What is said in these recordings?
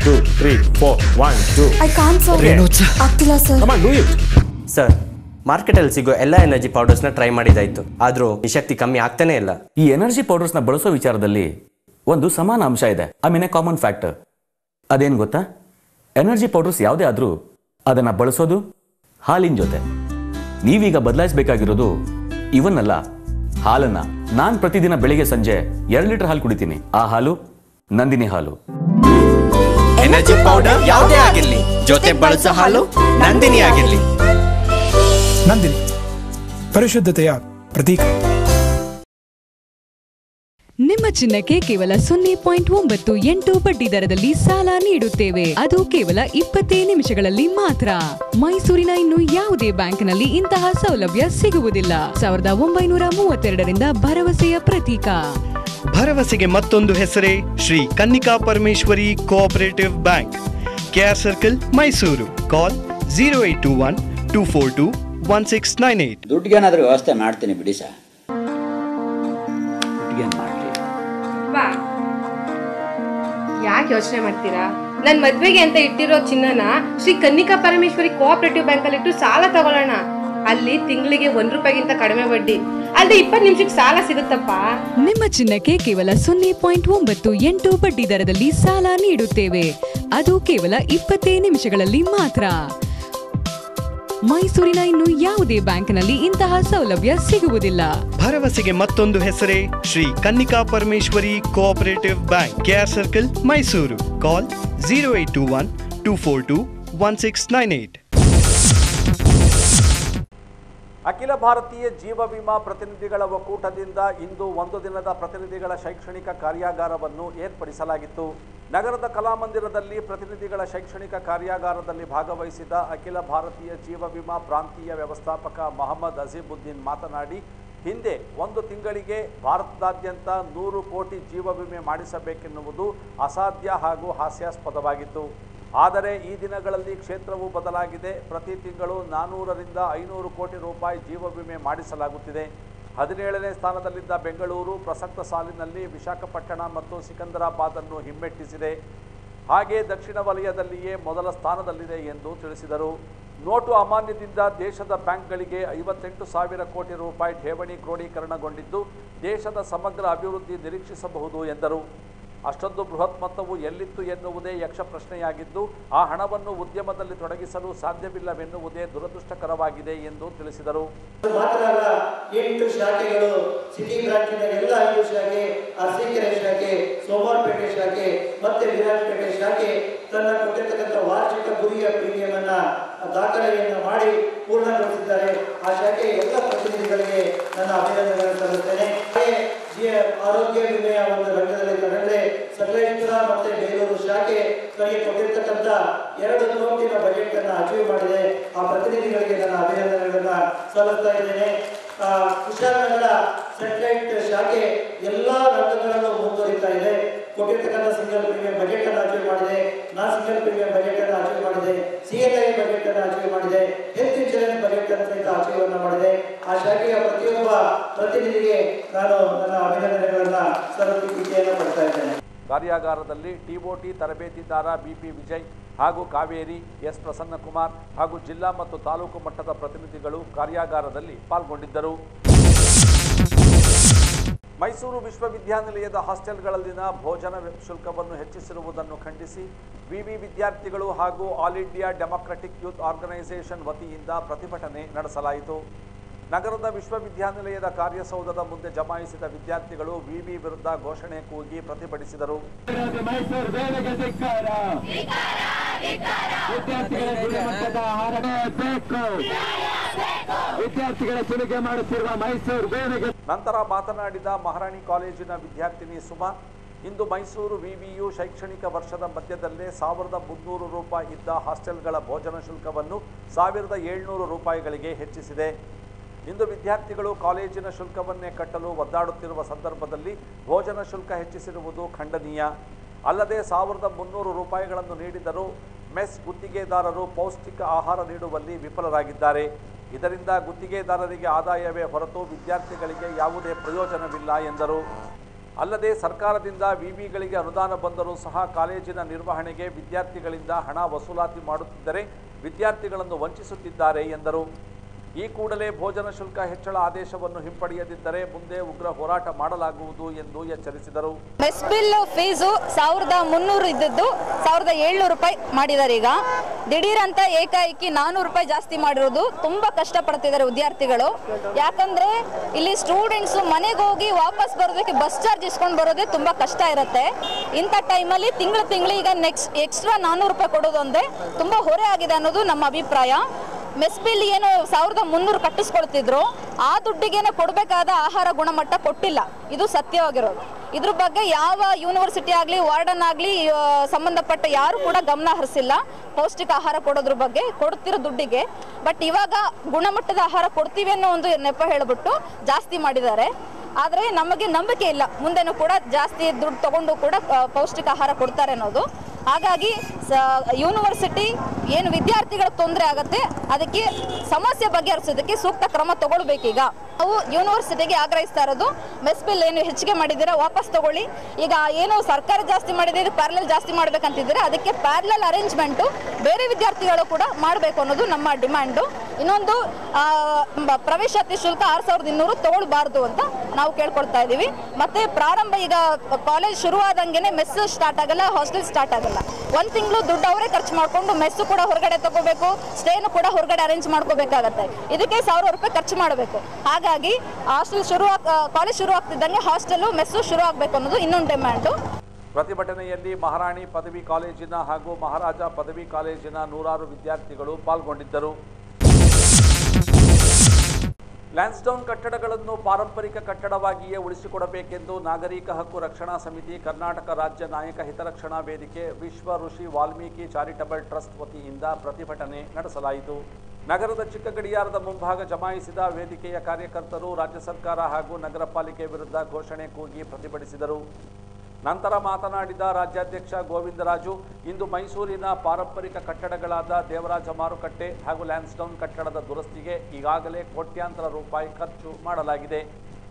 Two three four one two I can sir ಆಗ್ತಿಲ್ಲ sir come on do it sir ಮಾರ್ಕೆಟಲ್ಲಿ ಸಿಗೋ ಎಲ್ಲ energy ಪೌಡರ್ಸ್ನ try ಮಾಡಿದಾಯ್ತು ಆದರೂ ಈ ಶಕ್ತಿ ಕಮ್ಮಿ ಆಗ್ತಾನೇ ಇಲ್ಲ ಈ ಎನರ್ಜಿ ಪೌಡರ್ಸ್ನ ಬಳಸೋ ವಿಚಾರದಲ್ಲಿ ಒಂದು ಸಮಾನ ಅಂಶ ಇದೆ I mean a common factor ಅದೇನು ಗೊತ್ತಾ ಎನರ್ಜಿ ಪೌಡರ್ಸ್ ಯಾವುದೇ ಆದರೂ ಅದನ್ನು ಬಳಸೋದು ಹಾಲಿನ ಜೊತೆ ನೀವೀಗ ಬದಲಾಯಿಸಬೇಕಾಗಿರೋದು ಇವನ್ನಲ್ಲ ಹಾಲನ್ನ ನಾನು ಪ್ರತಿದಿನ ಬೆಳಿಗ್ಗೆ ಸಂಜೆ ಎರಡು ಲೀಟರ್ ಹಾಲು ಕುಡಿತೀನಿ ಆ ಹಾಲು ನಂದಿನಿ ಹಾಲು ಎನರ್ಜಿ ಪೌಡರ್ ಯಾವುದೇ ಆಗಿರ್ಲಿ ಜೊತೆ ಬಳಸೋ ಹಾಲು ನಂದಿನಿ ಆಗಿರ್ಲಿ ನಂದಿನಿ ಪರಿಶುದ್ಧತೆಯ ಪ್ರತೀಕ ನಿಮ್ಮ ಚಿನ್ನಕ್ಕೆ ಕೇವಲ ಸೊನ್ನೆ ಪಾಯಿಂಟ್ ಒಂಬತ್ತು ಎಂಟು ಬಡ್ಡಿ ದರದಲ್ಲಿ ಸಾಲ ನೀಡುತ್ತೇವೆ ಅದು ಕೇವಲ ಇಪ್ಪತ್ತೇ ನಿಮಿಷಗಳಲ್ಲಿ ಮಾತ್ರ ಮೈಸೂರಿನ ಇನ್ನು ಯಾವುದೇ ಬ್ಯಾಂಕ್ನಲ್ಲಿ ಇಂತಹ ಸೌಲಭ್ಯ ಸಿಗುವುದಿಲ್ಲ ಸಾವಿರದ ಒಂಬೈನೂರ ಮೂವತ್ತೆರಡರಿಂದ ಭರವಸೆಯ ಪ್ರತೀಕ ಭರವಸೆಗೆ ಮತ್ತೊಂದು ಹೆಸರೇ Shri Kannika Parameshwari cooperative bank K R circle Mysuru call zero eight two one two four two one six nine eight ದುಡ್ಡಿಗೇನಾದ್ರೂ ವ್ಯವಸ್ಥೆ ಮಾಡ್ತೀನಿ ಬಿಡಿ ಸರ್ ದುಡ್ಡಿಗೇನು ಮಾಡಲಿ ಬಾ ಯಾಕೆ ಯೋಚನೆ ಮಾಡ್ತೀರಾ ನನ್ ಮದ್ವೆಗೆ ಅಂತ ಇಟ್ಟಿರೋ ಚಿನ್ನನ ಶ್ರೀ ಕನ್ನಿಕಾ ಪರಮೇಶ್ವರಿ ಕೋಆಪರೇಟಿವ್ ಬ್ಯಾಂಕ್ ಅಲ್ಲಿ ಇಟ್ಟು ಸಾಲ ತಗೊಳ್ಳೋಣ ಅಲ್ಲಿ ತಿಂಗಳಿಗೆ ಒಂದ್ ರೂಪಾಯಿಗಿಂತ ಕಡಿಮೆ ಬಡ್ಡಿ ಅಲ್ಲದೆ ಇಪ್ಪತ್ತು ನಿಮಿಷಕ್ಕೆ ಸಾಲ ಸಿಗುತ್ತಪ್ಪ ನಿಮ್ಮ ಚಿನ್ನಕ್ಕೆ ಕೇವಲ ಸೊನ್ನೆ ಪಾಯಿಂಟ್ ಒಂಬತ್ತು ಎಂಟು ಬಡ್ಡಿ ದರದಲ್ಲಿ ಸಾಲ ನೀಡುತ್ತೇವೆ ಅದು ಕೇವಲ ಇಪ್ಪತ್ತೇ ನಿಮಿಷಗಳಲ್ಲಿ ಮಾತ್ರ ಮೈಸೂರಿನ ಇನ್ನು ಯಾವುದೇ ಬ್ಯಾಂಕ್ನಲ್ಲಿ ಇಂತಹ ಸೌಲಭ್ಯ ಸಿಗುವುದಿಲ್ಲ ಭರವಸೆಗೆ ಮತ್ತೊಂದು ಹೆಸರೇ Shri Kannika Parameshwari cooperative bank K R circle Mysuru call zero eight two one two four two one six nine eight ಅಖಿಲ ಭಾರತೀಯ ಜೀವ ವಿಮಾ ಪ್ರತಿನಿಧಿಗಳ ಒಕ್ಕೂಟದಿಂದ ಇಂದು ಒಂದು ದಿನದ ಪ್ರತಿನಿಧಿಗಳ ಶೈಕ್ಷಣಿಕ ಕಾರ್ಯಾಗಾರವನ್ನು ಏರ್ಪಡಿಸಲಾಗಿತ್ತು ನಗರದ ಕಲಾಮಂದಿರದಲ್ಲಿ ಪ್ರತಿನಿಧಿಗಳ ಶೈಕ್ಷಣಿಕ ಕಾರ್ಯಾಗಾರದಲ್ಲಿ ಭಾಗವಹಿಸಿದ ಅಖಿಲ ಭಾರತೀಯ ಜೀವ ವಿಮಾ ಪ್ರಾಂತೀಯ ವ್ಯವಸ್ಥಾಪಕ ಮೊಹಮ್ಮದ್ ಅಜೀಬುದ್ದೀನ್ ಮಾತನಾಡಿ ಹಿಂದೆ ಒಂದು ತಿಂಗಳಿಗೆ ಭಾರತದಾದ್ಯಂತ ನೂರು ಕೋಟಿ ಜೀವ ವಿಮೆ ಮಾಡಿಸಬೇಕೆನ್ನುವುದು ಅಸಾಧ್ಯ ಹಾಗೂ ಹಾಸ್ಯಾಸ್ಪದವಾಗಿತ್ತು ಆದರೆ ಈ ದಿನಗಳಲ್ಲಿ ಕ್ಷೇತ್ರವು ಬದಲಾಗಿದೆ ಪ್ರತಿ ತಿಂಗಳು ನಾನ್ನೂರರಿಂದ ಐನೂರು ಕೋಟಿ ರೂಪಾಯಿ ಜೀವ ವಿಮೆ ಮಾಡಿಸಲಾಗುತ್ತಿದೆ ಹದಿನೇಳನೇ ಸ್ಥಾನದಲ್ಲಿದ್ದ ಬೆಂಗಳೂರು ಪ್ರಸಕ್ತ ಸಾಲಿನಲ್ಲಿ ವಿಶಾಖಪಟ್ಟಣ ಮತ್ತು ಸಿಕಂದರಾಬಾದನ್ನು ಹಿಮ್ಮೆಟ್ಟಿಸಿದೆ ಹಾಗೆ ದಕ್ಷಿಣ ವಲಯದಲ್ಲಿಯೇ ಮೊದಲ ಸ್ಥಾನದಲ್ಲಿದೆ ಎಂದು ತಿಳಿಸಿದರು ನೋಟು ಅಮಾನ್ಯದಿಂದ ದೇಶದ ಬ್ಯಾಂಕ್ಗಳಿಗೆ ಐವತ್ತೆಂಟು ಸಾವಿರ ಕೋಟಿ ರೂಪಾಯಿ ಠೇವಣಿ ಕ್ರೋಢೀಕರಣಗೊಂಡಿದ್ದು ದೇಶದ ಸಮಗ್ರ ಅಭಿವೃದ್ಧಿ ನಿರೀಕ್ಷಿಸಬಹುದು ಎಂದರು ಅಷ್ಟೊಂದು ಬೃಹತ್ ಮೊತ್ತವು ಎಲ್ಲಿತ್ತು ಎನ್ನುವುದೇ ಯಕ್ಷ ಪ್ರಶ್ನೆಯಾಗಿದ್ದು ಆ ಹಣವನ್ನು ಉದ್ಯಮದಲ್ಲಿ ತೊಡಗಿಸಲು ಸಾಧ್ಯವಿಲ್ಲವೆನ್ನುವುದೇ ದುರದೃಷ್ಟಕರವಾಗಿದೆ ಎಂದು ತಿಳಿಸಿದರು ಮಾತ್ರ ಅಲ್ಲ ಎಂಟು ಶಾಖೆಗಳು ಸಿಟಿ ಬ್ರಾಂಚಿನ ಎಲ್ಲ ಐದು ಶಾಖೆ ಅರಸೀಕೆರೆ ಶಾಖೆ ಸೋಮವಾರಪೇಟೆ ಶಾಖೆ ಮತ್ತೆ ವಿರಾಜಪೇಟೆ ಶಾಖೆ ತನ್ನ ಕೊಟ್ಟಿರ್ತಕ್ಕಂಥ ವಾರ್ಷಿಕ ಗುರಿಯ ಪ್ರೀಮಿಯಂ ಅನ್ನ ದಾಖಲೆಯನ್ನು ಮಾಡಿ ಪೂರ್ಣಗೊಳಿಸಿದ್ದಾರೆ ಆ ಶಾಖೆಯ ಎಲ್ಲ ಪ್ರತಿನಿಧಿಗಳಿಗೆ ನನ್ನ ಅಭಿನಂದನೆಗಳನ್ನು ಸಲ್ಲಿಸ್ತೇನೆ ಹಾಗೆ ಜಿ- ಆರೋಗ್ಯ ವಿಮೆಯ ಒಂದು ರಂಗದಲ್ಲಿ ತಗೊಂಡ್ರೆ ಸಕಲೇಶ್ವರ ಮತ್ತೆ ಬೇಲೂರು ಶಾಖೆ ತನಗೆ ಕೊಟ್ಟಿರ್ತಕ್ಕಂಥ ಎರಡು ಕೋಟಿನ ಬಜೆಟ್ ಅನ್ನ ಅಚೀವ್ ಮಾಡಿದೆ ಆ ಪ್ರತಿನಿಧಿಗಳಿಗೆ ನನ್ನ ಅಭಿನಂದನೆಗಳನ್ನ ಸಲ್ಲಿಸ್ತಾ ಇದ್ದೇನೆ ಆ, ಕುಶಾಲನಗರ ಸೆಟಲೈಟ್ ಶಾಖೆ ಎಲ್ಲಾ ರಂಗಗಳಲ್ಲೂ ಮುಂದುವರಿತಾ ಇದೆ ಕೊಟ್ಟಿರ್ತಕ್ಕಂಥ ಸಿಂಗಲ್ ಪ್ರೀಮಿಯಂ ಬಜೆಟ್ ಅನ್ನು ಅಚೀವ್ ಮಾಡಿದೆ ನಾನ್ ಸಿಂಗಲ್ ಪ್ರೀಮಿಯಂ ಬಜೆಟ್ ಅನ್ನು ಅಚೀವ್ ಮಾಡಿದೆ ಸಿಎಲ್ಐ ಬಜೆಟ್ ಅನ್ನು ಅಚೀವ್ ಮಾಡಿದೆ ಹೆಲ್ತ್ ಇನ್ಶೂರೆನ್ಸ್ ಬಜೆಟ್ ಅನ್ನು ಸಹಿತ ಅಚೀವ್ ಅನ್ನು ಮಾಡಿದೆ ಆ ಶಾಖೆಯ ಪ್ರತಿಯೊಬ್ಬ ಪ್ರತಿನಿಧಿಗೆ ನಾನು ನನ್ನ ಅಭಿನಂದನೆಗಳನ್ನ ಸಲ್ಲಿಸಲಿಕ್ಕೆ ಪಡ್ತಾ ಇದ್ದೇನೆ ಕಾರ್ಯಾಗಾರದಲ್ಲಿ ಟಿಒಟಿ ತರಬೇತಿದಾರ ಬಿಪಿ ವಿಜಯ್ ಹಾಗೂ ಕಾವೇರಿ ಎಸ್ ಪ್ರಸನ್ನಕುಮಾರ್ ಹಾಗೂ ಜಿಲ್ಲಾ ಮತ್ತು ತಾಲೂಕು ಮಟ್ಟದ ಪ್ರತಿನಿಧಿಗಳು ಕಾರ್ಯಾಗಾರದಲ್ಲಿ ಪಾಲ್ಗೊಂಡಿದ್ದರು ಮೈಸೂರು ವಿಶ್ವವಿದ್ಯಾನಿಲಯದ ಹಾಸ್ಟೆಲ್ಗಳಲ್ಲಿನ ಭೋಜನ ಶುಲ್ಕವನ್ನು ಹೆಚ್ಚಿಸಿರುವುದನ್ನು ಖಂಡಿಸಿ ವಿವಿ ವಿದ್ಯಾರ್ಥಿಗಳು ಹಾಗೂ All India Democratic Youth Organisation ವತಿಯಿಂದ ಪ್ರತಿಭಟನೆ ನಡೆಸಲಾಯಿತು ನಗರದ ವಿಶ್ವವಿದ್ಯಾನಿಲಯದ ಕಾರ್ಯಸೌಧದ ಮುಂದೆ ಜಮಾಯಿಸಿದ ವಿದ್ಯಾರ್ಥಿಗಳು ವಿವಿ ವಿರುದ್ಧ ಘೋಷಣೆ ಕೂಗಿ ಪ್ರತಿಭಟಿಸಿದರು ವಿದ್ಯಾರ್ಥಿಗಳ ಸುಲಿಗೆ ಮಾಡುತ್ತಿರುವ ಮೈಸೂರು ಬೇರೆಗೆ ನಂತರ ಮಾತನಾಡಿದ ಮಹಾರಾಣಿ ಕಾಲೇಜಿನ ವಿದ್ಯಾರ್ಥಿನಿ ಸುಮಾ ಇಂದು ಮೈಸೂರು ವಿವಿಯು ಶೈಕ್ಷಣಿಕ ವರ್ಷದ ಮಧ್ಯದಲ್ಲೇ ಸಾವಿರದ ಮುನ್ನೂರು ರೂಪಾಯಿ ಇದ್ದ ಹಾಸ್ಟೆಲ್ಗಳ ಭೋಜನ ಶುಲ್ಕವನ್ನು ಸಾವಿರದ ಏಳ್ನೂರು ರೂಪಾಯಿಗಳಿಗೆ ಹೆಚ್ಚಿಸಿದೆ ಇಂದು ವಿದ್ಯಾರ್ಥಿಗಳು ಕಾಲೇಜಿನ ಶುಲ್ಕವನ್ನೇ ಕಟ್ಟಲು ಒದ್ದಾಡುತ್ತಿರುವ ಸಂದರ್ಭದಲ್ಲಿ ಭೋಜನ ಶುಲ್ಕ ಹೆಚ್ಚಿಸಿರುವುದು ಖಂಡನೀಯ ಅಲ್ಲದೆ ಸಾವಿರದ ಮುನ್ನೂರು ರೂಪಾಯಿಗಳನ್ನು ನೀಡಿದರೂ ಮೆಸ್ ಗುತ್ತಿಗೆದಾರರು ಪೌಷ್ಟಿಕ ಆಹಾರ ನೀಡುವಲ್ಲಿ ವಿಫಲರಾಗಿದ್ದಾರೆ ಇದರಿಂದ ಗುತ್ತಿಗೆದಾರರಿಗೆ ಆದಾಯವೇ ಹೊರತು ವಿದ್ಯಾರ್ಥಿಗಳಿಗೆ ಯಾವುದೇ ಪ್ರಯೋಜನವಿಲ್ಲ ಎಂದರು ಅಲ್ಲದೆ ಸರ್ಕಾರದಿಂದ ವಿವಿಗಳಿಗೆ ಅನುದಾನ ಬಂದರೂ ಸಹ ಕಾಲೇಜಿನ ನಿರ್ವಹಣೆಗೆ ವಿದ್ಯಾರ್ಥಿಗಳಿಂದ ಹಣ ವಸೂಲಾತಿ ಮಾಡುತ್ತಿದ್ದರೆ ವಿದ್ಯಾರ್ಥಿಗಳನ್ನು ವಂಚಿಸುತ್ತಿದ್ದಾರೆ ಎಂದರು ಈ ಕೂಡಲೇ ಭೋಜನ ಶುಲ್ಕ ಹೆಚ್ಚಳ ಆದೇಶವನ್ನು ಹಿಂಪಡೆಯದಿದ್ದರೆ ಮುಂದೆ ಉಗ್ರ ಹೋರಾಟ ಮಾಡಲಾಗುವುದು ಎಂದು ಎಚ್ಚರಿಸಿದರು ಮೆಸ್ ಬಿಲ್ ಫೀಸು ಸಾವಿರದ ಮುನ್ನೂರು ಇದ್ದದ್ದು ಸಾವಿರದ ಏಳ್ನೂರು ರೂಪಾಯಿ ಮಾಡಿದ್ದಾರೆ ಈಗ ದಿಢೀರ್ ಅಂತ ಏಕಾಏಕಿ ನಾನೂರು ರೂಪಾಯಿ ಜಾಸ್ತಿ ಮಾಡಿರೋದು ತುಂಬಾ ಕಷ್ಟಪಡ್ತಿದ್ದಾರೆ ವಿದ್ಯಾರ್ಥಿಗಳು ಯಾಕಂದ್ರೆ ಇಲ್ಲಿ ಸ್ಟೂಡೆಂಟ್ಸ್ ಮನೆಗೆ ಹೋಗಿ ವಾಪಸ್ ಬರೋದಕ್ಕೆ ಬಸ್ ಚಾರ್ಜ್ ಇಸ್ಕೊಂಡು ಬರೋದೇ ತುಂಬಾ ಕಷ್ಟ ಇರುತ್ತೆ ಇಂಥ ಟೈಮಲ್ಲಿ ತಿಂಗಳು ತಿಂಗಳು ಈಗ ನೆಕ್ಸ್ಟ್ ಎಕ್ಸ್ಟ್ರಾ ನಾನೂರು ರೂಪಾಯಿ ಕೊಡೋದು ಅಂದ್ರೆ ತುಂಬಾ ಹೊರೆ ಆಗಿದೆ ಅನ್ನೋದು ನಮ್ಮ ಅಭಿಪ್ರಾಯ ಮೆಸ್ ಬಿಲ್ ಏನು ಸಾವಿರದ ಮುನ್ನೂರು ಕಟ್ಟಿಸ್ಕೊಳ್ತಿದ್ರು ಆ ದುಡ್ಡಿಗೇನೆ ಕೊಡಬೇಕಾದ ಆಹಾರ ಗುಣಮಟ್ಟ ಕೊಟ್ಟಿಲ್ಲ ಇದು ಸತ್ಯವಾಗಿರೋದು ಇದ್ರ ಬಗ್ಗೆ ಯಾವ ಯೂನಿವರ್ಸಿಟಿ ಆಗಲಿ ವಾರ್ಡನ್ ಆಗಲಿ ಸಂಬಂಧಪಟ್ಟ ಯಾರು ಕೂಡ ಗಮನ ಹರಿಸಿಲ್ಲ ಪೌಷ್ಟಿಕ ಆಹಾರ ಕೊಡೋದ್ರ ಬಗ್ಗೆ ಕೊಡ್ತಿರೋ ದುಡ್ಡಿಗೆ ಬಟ್ ಇವಾಗ ಗುಣಮಟ್ಟದ ಆಹಾರ ಕೊಡ್ತೀವಿ ಅನ್ನೋ ಒಂದು ನೆಪ ಹೇಳ್ಬಿಟ್ಟು ಜಾಸ್ತಿ ಮಾಡಿದ್ದಾರೆ ಆದರೆ ನಮಗೆ ನಂಬಿಕೆ ಇಲ್ಲ ಮುಂದೆನೂ ಕೂಡ ಜಾಸ್ತಿ ದುಡ್ಡು ತಗೊಂಡು ಕೂಡ ಆ, ಪೌಷ್ಟಿಕ ಆಹಾರ ಕೊಡ್ತಾರೆ ಅನ್ನೋದು ಹಾಗಾಗಿ ಸ ಯೂನಿವರ್ಸಿಟಿ ಏನು ವಿದ್ಯಾರ್ಥಿಗಳ ತೊಂದರೆ ಆಗುತ್ತೆ ಅದಕ್ಕೆ ಸಮಸ್ಯೆ ಬಗೆಹರಿಸೋದಕ್ಕೆ ಸೂಕ್ತ ಕ್ರಮ ತಗೊಳ್ಬೇಕೀಗ ನಾವು ಯೂನಿವರ್ಸಿಟಿಗೆ ಆಗ್ರಹಿಸ್ತಾ ಇರೋದು ಮೆಸ್ ಬಿಲ್ ಏನು ಹೆಚ್ಚಿಗೆ ಮಾಡಿದ್ದೀರಾ ವಾಪಸ್ ತಗೊಳ್ಳಿ ಈಗ ಏನು ಸರ್ಕಾರ ಜಾಸ್ತಿ ಮಾಡಿದ್ರೆ ಪ್ಯಾರಲಲ್ ಜಾಸ್ತಿ ಮಾಡ್ಬೇಕಂತಿದ್ರೆ ಅದಕ್ಕೆ ಪ್ಯಾರಲಲ್ ಅರೇಂಜ್ಮೆಂಟು ಬೇರೆ ವಿದ್ಯಾರ್ಥಿಗಳು ಕೂಡ ಮಾಡಬೇಕು ಅನ್ನೋದು ನಮ್ಮ ಡಿಮ್ಯಾಂಡು ಇನ್ನೊಂದು ಆ, ಮ- ಪ್ರವೇಶಾತಿ ಶುಲ್ಕ ಆರು ಸಾವಿರದ ಇನ್ನೂರು ತಗೊಳ್ಬಾರ್ದು ಅಂತ ನಾವು ಕೇಳ್ಕೊಳ್ತಾ ಇದ್ದೀವಿ ಮತ್ತೆ ಪ್ರಾರಂಭ ಈಗ ಕಾಲೇಜ್ ಶುರುವಾದಂಗೆನೆ ಮೆಸ್ ಸ್ಟಾರ್ಟ್ ಆಗಲ್ಲ ಹಾಸ್ಟೆಲ್ ಸ್ಟಾರ್ಟ್ ಆಗಲ್ಲ ಒಂದು ತಿಂಗಳು ದುಡ್ಡು ಅವರೇ ಖರ್ಚು ಮಾಡಿಕೊಂಡು ಮೆಸ್ಸು ಕೂಡ ಹೊರಗಡೆ ತಗೋಬೇಕು ಸ್ಟೇನು ಕೂಡ ಹೊರಗಡೆ ಅರೇಂಜ್ ಮಾಡ್ಕೋಬೇಕಾಗತ್ತೆ ಇದಕ್ಕೆ ಸಾವಿರ ರೂಪಾಯಿ ಖರ್ಚು ಮಾಡಬೇಕು ಹಾಗಾಗಿ ಹಾಸ್ಟೆಲ್ ಶುರು ಕಾಲೇಜ್ ಶುರು ಆಗ್ತಿದ್ದಂಗೆ ಹಾಸ್ಟೆಲು ಮೆಸ್ಸು ಶುರು ಆಗಬೇಕು ಅನ್ನೋದು ಇನ್ನೊಂದು ಡಿಮ್ಯಾಂಡು ಪ್ರತಿಭಟನೆಯಲ್ಲಿ ಮಹಾರಾಣಿ ಪದವಿ ಕಾಲೇಜಿನ ಹಾಗೂ ಮಹಾರಾಜ ಪದವಿ ಕಾಲೇಜಿನ ನೂರಾರು ವಿದ್ಯಾರ್ಥಿಗಳು ಪಾಲ್ಗೊಂಡಿದ್ದರು ಲ್ಯಾನ್ಸ್ಡೌನ್ ಕಟ್ಟಡಗಳನ್ನು ಪಾರಂಪರಿಕ ಕಟ್ಟಡವಾಗಿಯೇ ಉಳಿಸಿಕೊಡಬೇಕೆಂದು ನಾಗರಿಕ ಹಕ್ಕು ರಕ್ಷಣಾ ಸಮಿತಿ ಕರ್ನಾಟಕ ರಾಜ್ಯ ನಾಯಕ ಹಿತರಕ್ಷಣಾ ವೇದಿಕೆ ವಿಶ್ವ ಋಷಿ ವಾಲ್ಮೀಕಿ ಚಾರಿಟಬಲ್ ಟ್ರಸ್ಟ್ ವತಿಯಿಂದ ಪ್ರತಿಭಟನೆ ನಡೆಸಲಾಯಿತು ನಗರದ ಚಿಕ್ಕ ಗಡಿಯಾರದ ಮುಂಭಾಗ ಜಮಾಯಿಸಿದ ವೇದಿಕೆಯ ಕಾರ್ಯಕರ್ತರು ರಾಜ್ಯ ಸರ್ಕಾರ ಹಾಗೂ ನಗರ ಪಾಲಿಕೆ ವಿರುದ್ಧ ಘೋಷಣೆ ಕೂಗಿ ಪ್ರತಿಭಟಿಸಿದರು ನಂತರ ಮಾತನಾಡಿದ ರಾಜ್ಯಾಧ್ಯಕ್ಷ ಗೋವಿಂದರಾಜು ಇಂದು ಮೈಸೂರಿನ ಪಾರಂಪರಿಕ ಕಟ್ಟಡಗಳಾದ ದೇವರಾಜ ಮಾರುಕಟ್ಟೆ ಹಾಗೂ ಲ್ಯಾನ್ಸ್ಡೌನ್ ಕಟ್ಟಡದ ದುರಸ್ತಿಗೆ ಈಗಾಗಲೇ ಕೋಟ್ಯಾಂತರ ರೂಪಾಯಿ ಖರ್ಚು ಮಾಡಲಾಗಿದೆ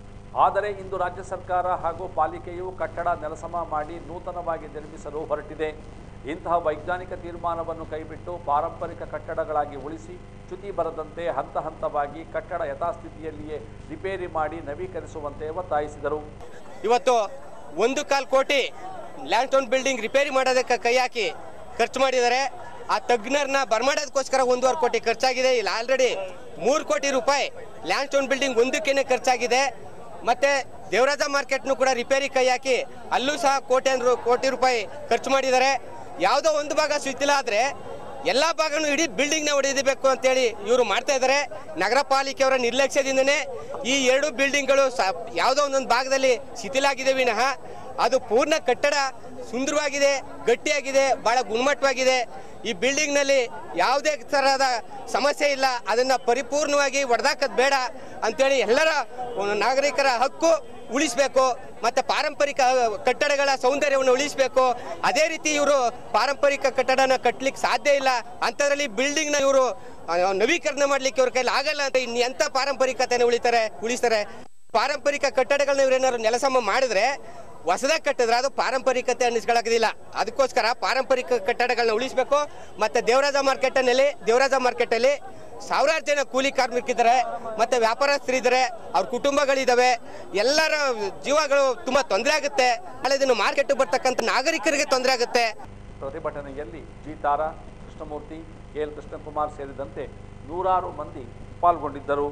ಆದರೆ ಇಂದು ರಾಜ್ಯ ಸರ್ಕಾರ ಹಾಗೂ ಪಾಲಿಕೆಯು ಕಟ್ಟಡ ನೆಲಸಮ ಮಾಡಿ ನೂತನವಾಗಿ ನಿರ್ಮಿಸಲು ಹೊರಟಿದೆ ಇಂತಹ ವೈಜ್ಞಾನಿಕ ತೀರ್ಮಾನವನ್ನು ಕೈಬಿಟ್ಟು ಪಾರಂಪರಿಕ ಕಟ್ಟಡಗಳಾಗಿ ಉಳಿಸಿ ಚ್ಯುತಿ ಬರದಂತೆ ಹಂತ ಹಂತವಾಗಿ ಕಟ್ಟಡ ಯಥಾಸ್ಥಿತಿಯಲ್ಲಿಯೇ ರಿಪೇರಿ ಮಾಡಿ ನವೀಕರಿಸುವಂತೆ ಒತ್ತಾಯಿಸಿದರು ಇವತ್ತು ಒಂದು ಕಾಲು ಕೋಟಿ ಲ್ಯಾಂಡ್ ಟೌನ್ ಬಿಲ್ಡಿಂಗ್ ರಿಪೇರಿ ಮಾಡೋದಕ್ಕೆ ಕೈ ಹಾಕಿ ಖರ್ಚು ಮಾಡಿದ್ದಾರೆ ಆ ತಜ್ಞರನ್ನ ಬರ್ಮಾಡೋದಕ್ಕೋಸ್ಕರ ಒಂದೂವರೆ ಕೋಟಿ ಖರ್ಚಾಗಿದೆ ಇಲ್ಲಿ ಆಲ್ರೆಡಿ ಮೂರು ಕೋಟಿ ರೂಪಾಯಿ ಲ್ಯಾಂಡ್ ಟೌನ್ ಬಿಲ್ಡಿಂಗ್ ಒಂದಕ್ಕೇನೆ ಖರ್ಚಾಗಿದೆ ಮತ್ತೆ ದೇವರಾಜ ಮಾರ್ಕೆಟ್ನು ಕೂಡ ರಿಪೇರಿ ಕೈ ಹಾಕಿ ಅಲ್ಲೂ ಸಹ ಕೋಟಿ ಕೋಟಿ ರೂಪಾಯಿ ಖರ್ಚು ಮಾಡಿದ್ದಾರೆ ಯಾವುದೋ ಒಂದು ಭಾಗ ಶಿಥಿಲ ಆದರೆ ಎಲ್ಲ ಭಾಗನೂ ಇಡೀ ಬಿಲ್ಡಿಂಗ್ನ ಹೊಡೆಯಬೇಕು ಅಂತೇಳಿ ಇವರು ಮಾಡ್ತಾ ಇದ್ದಾರೆ ನಗರ ಪಾಲಿಕೆಯವರ ನಿರ್ಲಕ್ಷ್ಯದಿಂದನೇ ಈ ಎರಡು ಬಿಲ್ಡಿಂಗ್ಗಳು ಸ ಯಾವುದೋ ಒಂದೊಂದು ಭಾಗದಲ್ಲಿ ಶಿಥಿಲಾಗಿದೆ ವಿನಃ ಅದು ಪೂರ್ಣ ಕಟ್ಟಡ ಸುಂದರವಾಗಿದೆ ಗಟ್ಟಿಯಾಗಿದೆ ಬಹಳ ಗುಣಮಟ್ಟವಾಗಿದೆ ಈ ಬಿಲ್ಡಿಂಗ್ನಲ್ಲಿ ಯಾವುದೇ ತರಹದ ಸಮಸ್ಯೆ ಇಲ್ಲ ಅದನ್ನ ಪರಿಪೂರ್ಣವಾಗಿ ಒಡೆದಾಕದ್ ಬೇಡ ಅಂತೇಳಿ ಎಲ್ಲರ ಒಂದು ನಾಗರಿಕರ ಹಕ್ಕು ಉಳಿಸಬೇಕು ಮತ್ತೆ ಪಾರಂಪರಿಕ ಕಟ್ಟಡಗಳ ಸೌಂದರ್ಯವನ್ನು ಉಳಿಸಬೇಕು ಅದೇ ರೀತಿ ಇವರು ಪಾರಂಪರಿಕ ಕಟ್ಟಡನ ಕಟ್ಟಲಿಕ್ಕೆ ಸಾಧ್ಯ ಇಲ್ಲ ಅಂಥದ್ರಲ್ಲಿ ಬಿಲ್ಡಿಂಗ್ನ ಇವರು ನವೀಕರಣ ಮಾಡ್ಲಿಕ್ಕೆ ಇವ್ರ ಕೈಲಿ ಆಗಲ್ಲ ಅಂತ ಇನ್ನು ಎಂತ ಪಾರಂಪರಿಕತೆನ ಉಳಿತಾರೆ ಉಳಿಸ್ತಾರೆ ಪಾರಂಪರಿಕ ಕಟ್ಟಡಗಳನ್ನ ಇವ್ರೇನಾದ್ರು ನೆಲಸಮ ಮಾಡಿದ್ರೆ ಹೊಸದಾಗಿ ಕಟ್ಟಿದ್ರೆ ಅದು ಪಾರಂಪರಿಕತೆ ಅನ್ನಿಸ್ಕೊಳ್ಳೋದಿಲ್ಲ ಅದಕ್ಕೋಸ್ಕರ ಪಾರಂಪರಿಕ ಕಟ್ಟಡಗಳನ್ನ ಉಳಿಸಬೇಕು ಮತ್ತೆ ದೇವರಾಜ ಮಾರ್ಕೆಟ್ನಲ್ಲಿ ದೇವರಾಜ ಮಾರ್ಕೆಟಲ್ಲಿ ಸಾವಿರಾರು ಜನ ಕೂಲಿ ಕಾರ್ಮಿಕರಿದ್ದಾರೆ ಮತ್ತೆ ವ್ಯಾಪಾರಸ್ಥರಿದ್ದಾರೆ ಅವ್ರ ಕುಟುಂಬಗಳಿದಾವೆ ಎಲ್ಲರ ಜೀವಗಳು ತುಂಬಾ ತೊಂದರೆ ಆಗುತ್ತೆ ನಾಳೆ ದಿನ ಮಾರ್ಕೆಟ್ ಬರ್ತಕ್ಕಂಥ ನಾಗರಿಕರಿಗೆ ತೊಂದರೆ ಆಗುತ್ತೆ ಪ್ರತಿಭಟನೆಯಲ್ಲಿ G Tara Krishnamurthy K L Krishnakumar ಸೇರಿದಂತೆ ನೂರಾರು ಮಂದಿ ಪಾಲ್ಗೊಂಡಿದ್ದರು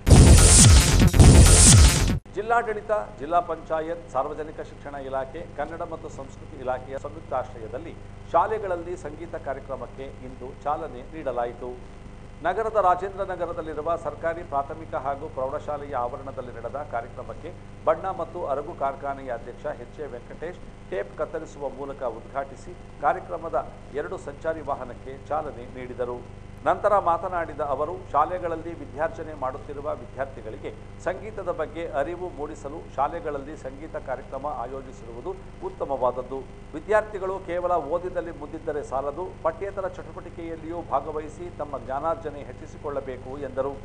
ಜಿಲ್ಲಾಡಳಿತ ಜಿಲ್ಲಾ ಪಂಚಾಯತ್ ಸಾರ್ವಜನಿಕ ಶಿಕ್ಷಣ ಇಲಾಖೆ ಕನ್ನಡ ಮತ್ತು ಸಂಸ್ಕೃತಿ ಇಲಾಖೆಯ ಸಂಯುಕ್ತಾಶ್ರಯದಲ್ಲಿ ಶಾಲೆಗಳಲ್ಲಿ ಸಂಗೀತ ಕಾರ್ಯಕ್ರಮಕ್ಕೆ ಇಂದು ಚಾಲನೆ ನೀಡಲಾಯಿತು ನಗರದ ರಾಜೇಂದ್ರ ನಗರದಲ್ಲಿರುವ ಸರ್ಕಾರಿ ಪ್ರಾಥಮಿಕ ಹಾಗೂ ಪ್ರೌಢಶಾಲೆಯ ಆವರಣದಲ್ಲಿ ನಡೆದ ಕಾರ್ಯಕ್ರಮಕ್ಕೆ ಬಣ್ಣ ಮತ್ತು ಅರಗು ಕಾರ್ಖಾನೆಯ ಅಧ್ಯಕ್ಷ ಎಚ್ ಎ ವೆಂಕಟೇಶ್ ಟೇಪ್ ಕತ್ತರಿಸುವ ಮೂಲಕ ಉದ್ಘಾಟಿಸಿ ಕಾರ್ಯಕ್ರಮದ ಎರಡು ಸಂಚಾರಿ ವಾಹನಕ್ಕೆ ಚಾಲನೆ ನೀಡಿದರು ನಂತರ ಮಾತನಾಡಿದ ಅವರು ಶಾಲೆಗಳಲ್ಲಿ ವಿದ್ಯಾರ್ಜನೆ ಮಾಡುತ್ತಿರುವ ವಿದ್ಯಾರ್ಥಿಗಳಿಗೆ ಸಂಗೀತದ ಬಗ್ಗೆ ಅರಿವು ಮೂಡಿಸಲು ಶಾಲೆಗಳಲ್ಲಿ ಸಂಗೀತ ಕಾರ್ಯಕ್ರಮ ಆಯೋಜಿಸಿರುವುದು ಉತ್ತಮವಾದದ್ದು ವಿದ್ಯಾರ್ಥಿಗಳು ಕೇವಲ ಓದಿದಲ್ಲಿ ಮುದ್ದಿದ್ದರೆ ಸಾಲದು ಪಠ್ಯೇತರ ಚಟುವಟಿಕೆಯಲ್ಲಿಯೂ ಭಾಗವಹಿಸಿ ತಮ್ಮ ಜ್ಞಾನಾರ್ಜನೆ ಹೆಚ್ಚಿಸಿಕೊಳ್ಳಬೇಕು ಎಂದರು